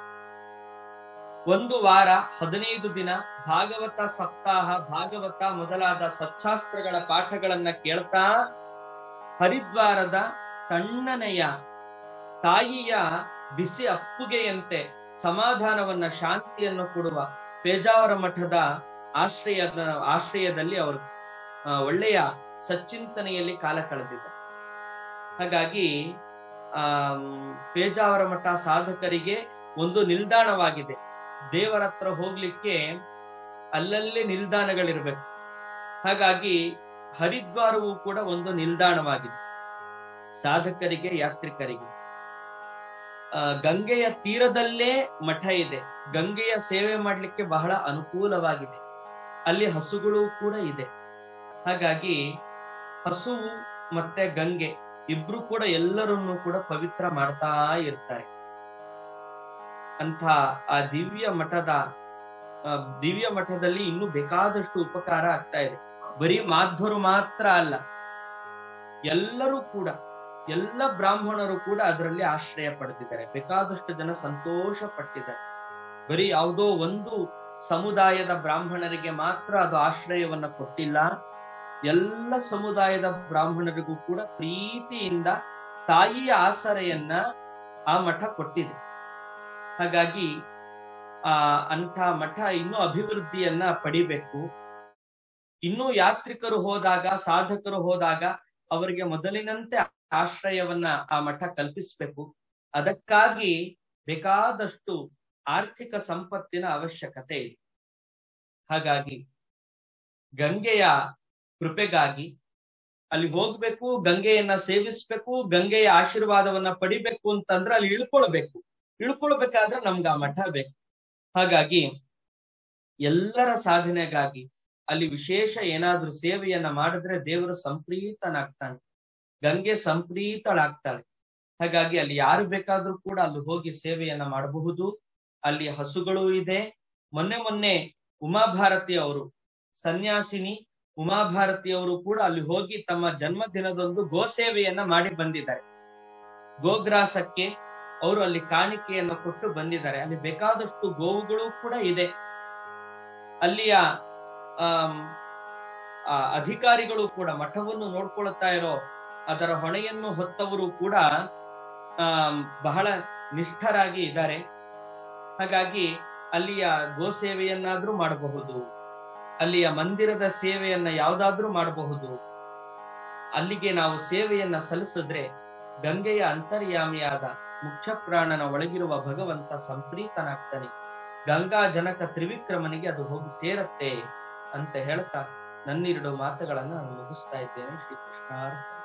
ಒಂದು ವಾರ ಹದಿನೈದು ದಿನ ಭಾಗವತ ಸಪ್ತಾಹ ಭಾಗವತ ಮೊದಲಾದ ಸಚ್ಚಾಸ್ತ್ರಗಳ ಪಾಠಗಳನ್ನ ಕೇಳ್ತಾ ಹರಿದ್ವಾರದ ತಣ್ಣನೆಯ ತಾಯಿಯ ಬಿಸಿ ಅಪ್ಪುಗೆಯಂತೆ ಸಮಾಧಾನವನ್ನ ಶಾಂತಿಯನ್ನು ಕೊಡುವ ಪೇಜಾವರ ಮಠದ ಆಶ್ರಯದ ಆಶ್ರಯದಲ್ಲಿ ಅವರು ಆ, ಒಳ್ಳೆಯ ಸಚ್ಚಿಂತನೆಯಲ್ಲಿ ಕಾಲ ಕಳೆದಿದ್ದಾರೆ ಹಾಗಾಗಿ ಆ ಪೇಜಾವರ ಮಠ ಸಾಧಕರಿಗೆ ಒಂದು ನಿಲ್ದಾಣವಾಗಿದೆ ದೇವರ ಹತ್ರ ಹೋಗ್ಲಿಕ್ಕೆ ಅಲ್ಲಲ್ಲಿ ನಿಲ್ದಾಣಗಳಿರ್ಬೇಕು ಹಾಗಾಗಿ ಹರಿದ್ವಾರವೂ ಕೂಡ ಒಂದು ನಿಲ್ದಾಣವಾಗಿದೆ ಸಾಧಕರಿಗೆ ಯಾತ್ರಿಕರಿಗೆ ಆ, ಗಂಗೆಯ ತೀರದಲ್ಲೇ ಮಠ ಇದೆ ಗಂಗೆಯ ಸೇವೆ ಮಾಡ್ಲಿಕ್ಕೆ ಬಹಳ ಅನುಕೂಲವಾಗಿದೆ ಅಲ್ಲಿ ಹಸುಗಳು ಕೂಡ ಇದೆ ಹಾಗಾಗಿ ಹಸುವು ಮತ್ತೆ ಗಂಗೆ ಇಬ್ರು ಕೂಡ ಎಲ್ಲರನ್ನೂ ಕೂಡ ಪವಿತ್ರ ಮಾಡ್ತಾ ಇರ್ತಾರೆ ಅಂತ ಆ ದಿವ್ಯ ಮಠದ ಆ, ದಿವ್ಯ ಮಠದಲ್ಲಿ ಇನ್ನು ಬೇಕಾದಷ್ಟು ಉಪಕಾರ ಆಗ್ತಾ ಇದೆ ಬರೀ ಮಾಧ್ವರು ಮಾತ್ರ ಅಲ್ಲ ಎಲ್ಲರೂ ಕೂಡ ಎಲ್ಲ ಬ್ರಾಹ್ಮಣರು ಕೂಡ ಅದರಲ್ಲಿ ಆಶ್ರಯ ಪಡೆದಿದ್ದಾರೆ ಬೇಕಾದಷ್ಟು ಜನ ಸಂತೋಷ ಪಟ್ಟಿದ್ದಾರೆ ಬರೀ ಯಾವುದೋ ಒಂದು ಸಮುದಾಯದ ಬ್ರಾಹ್ಮಣರಿಗೆ ಮಾತ್ರ ಅದು ಆಶ್ರಯವನ್ನ ಕೊಟ್ಟಿಲ್ಲ ಎಲ್ಲ ಸಮುದಾಯದ ಬ್ರಾಹ್ಮಣರಿಗೂ ಕೂಡ ಪ್ರೀತಿಯಿಂದ ತಾಯಿಯ ಆಸರೆಯನ್ನ ಆ ಮಠ ಕೊಟ್ಟಿದೆ ಹಾಗಾಗಿ ಆ ಅಂಥ ಮಠ ಇನ್ನೂ ಅಭಿವೃದ್ಧಿಯನ್ನ ಪಡಿಬೇಕು ಇನ್ನೂ ಯಾತ್ರಿಕರು ಹೋದಾಗ ಸಾಧಕರು ಹೋದಾಗ ಅವರಿಗೆ ಮೊದಲಿನಂತೆ ಆಶ್ರಯವನ್ನ ಆ ಮಠ ಕಲ್ಪಿಸ್ಬೇಕು ಅದಕ್ಕಾಗಿ ಬೇಕಾದಷ್ಟು ಆರ್ಥಿಕ ಸಂಪತ್ತಿನ ಅವಶ್ಯಕತೆ ಇದೆ ಹಾಗಾಗಿ ಗಂಗೆಯ ಕೃಪೆಗಾಗಿ ಅಲ್ಲಿ ಹೋಗ್ಬೇಕು ಗಂಗೆಯನ್ನ ಸೇವಿಸ್ಬೇಕು ಗಂಗೆಯ ಆಶೀರ್ವಾದವನ್ನ ಪಡಿಬೇಕು ಅಂತಂದ್ರೆ ಅಲ್ಲಿ ಇಳ್ಕೊಳ್ಬೇಕು ಇಳ್ಕೊಳ್ಬೇಕಾದ್ರೆ ನಮ್ಗೆ ಆ ಮಠ ಬೇಕು ಹಾಗಾಗಿ ಎಲ್ಲರ ಸಾಧನೆಗಾಗಿ ಅಲ್ಲಿ ವಿಶೇಷ ಏನಾದ್ರೂ ಸೇವೆಯನ್ನ ಮಾಡಿದ್ರೆ ದೇವರು ಸಂಪ್ರೀತನಾಗ್ತಾನೆ ಗಂಗೆ ಸಂಪ್ರೀತಳಾಗ್ತಾಳೆ ಹಾಗಾಗಿ ಅಲ್ಲಿ ಯಾರು ಬೇಕಾದ್ರೂ ಕೂಡ ಅಲ್ಲಿ ಹೋಗಿ ಸೇವೆಯನ್ನ ಮಾಡಬಹುದು ಅಲ್ಲಿ ಹಸುಗಳು ಇದೆ ಮೊನ್ನೆ ಮೊನ್ನೆ ಉಮಾಭಾರತಿ ಅವರು ಸನ್ಯಾಸಿನಿ ಉಮಾಭಾರತಿ ಅವರು ಕೂಡ ಅಲ್ಲಿ ಹೋಗಿ ತಮ್ಮ ಜನ್ಮದಿನದೊಂದು ಗೋ ಸೇವೆಯನ್ನ ಮಾಡಿ ಬಂದಿದ್ದಾರೆ ಗೋಗ್ರಾಸಕ್ಕೆ ಅವರು ಅಲ್ಲಿ ಕಾಣಿಕೆಯನ್ನು ಕೊಟ್ಟು ಬಂದಿದ್ದಾರೆ ಅಲ್ಲಿ ಬೇಕಾದಷ್ಟು ಗೋವುಗಳು ಕೂಡ ಇದೆ ಅಲ್ಲಿಯ ಆಮ್, ಆ ಅಧಿಕಾರಿಗಳು ಕೂಡ ಮಠವನ್ನು ನೋಡ್ಕೊಳ್ತಾ ಇರೋ ಅದರ ಹೊಣೆಯನ್ನು ಹೊತ್ತವರು ಕೂಡ ಆಮ್, ಬಹಳ ನಿಷ್ಠರಾಗಿ ಇದ್ದಾರೆ ಹಾಗಾಗಿ ಅಲ್ಲಿಯ ಗೋ ಸೇವೆಯನ್ನಾದ್ರೂ ಮಾಡಬಹುದು ಅಲ್ಲಿಯ ಮಂದಿರದ ಸೇವೆಯನ್ನ ಯಾವ್ದಾದ್ರೂ ಮಾಡಬಹುದು ಅಲ್ಲಿಗೆ ನಾವು ಸೇವೆಯನ್ನ ಸಲ್ಲಿಸಿದ್ರೆ ಗಂಗೆಯ ಅಂತರ್ಯಾಮಿಯಾದ ಮುಖ್ಯ ಪ್ರಾಣನ ಒಳಗಿರುವ ಭಗವಂತ ಸಂಪ್ರೀತನಾಗ್ತಾನೆ ಗಂಗಾ ಜನಕ ತ್ರಿವಿಕ್ರಮನಿಗೆ ಅದು ಹೋಗಿ ಸೇರತ್ತೆ ಅಂತ ಹೇಳ್ತಾ ನನ್ನೆರಡು ಮಾತುಗಳನ್ನ ನಾನು ಮುಗಿಸ್ತಾ ಇದ್ದೇನೆ ಶ್ರೀಕೃಷ್ಣ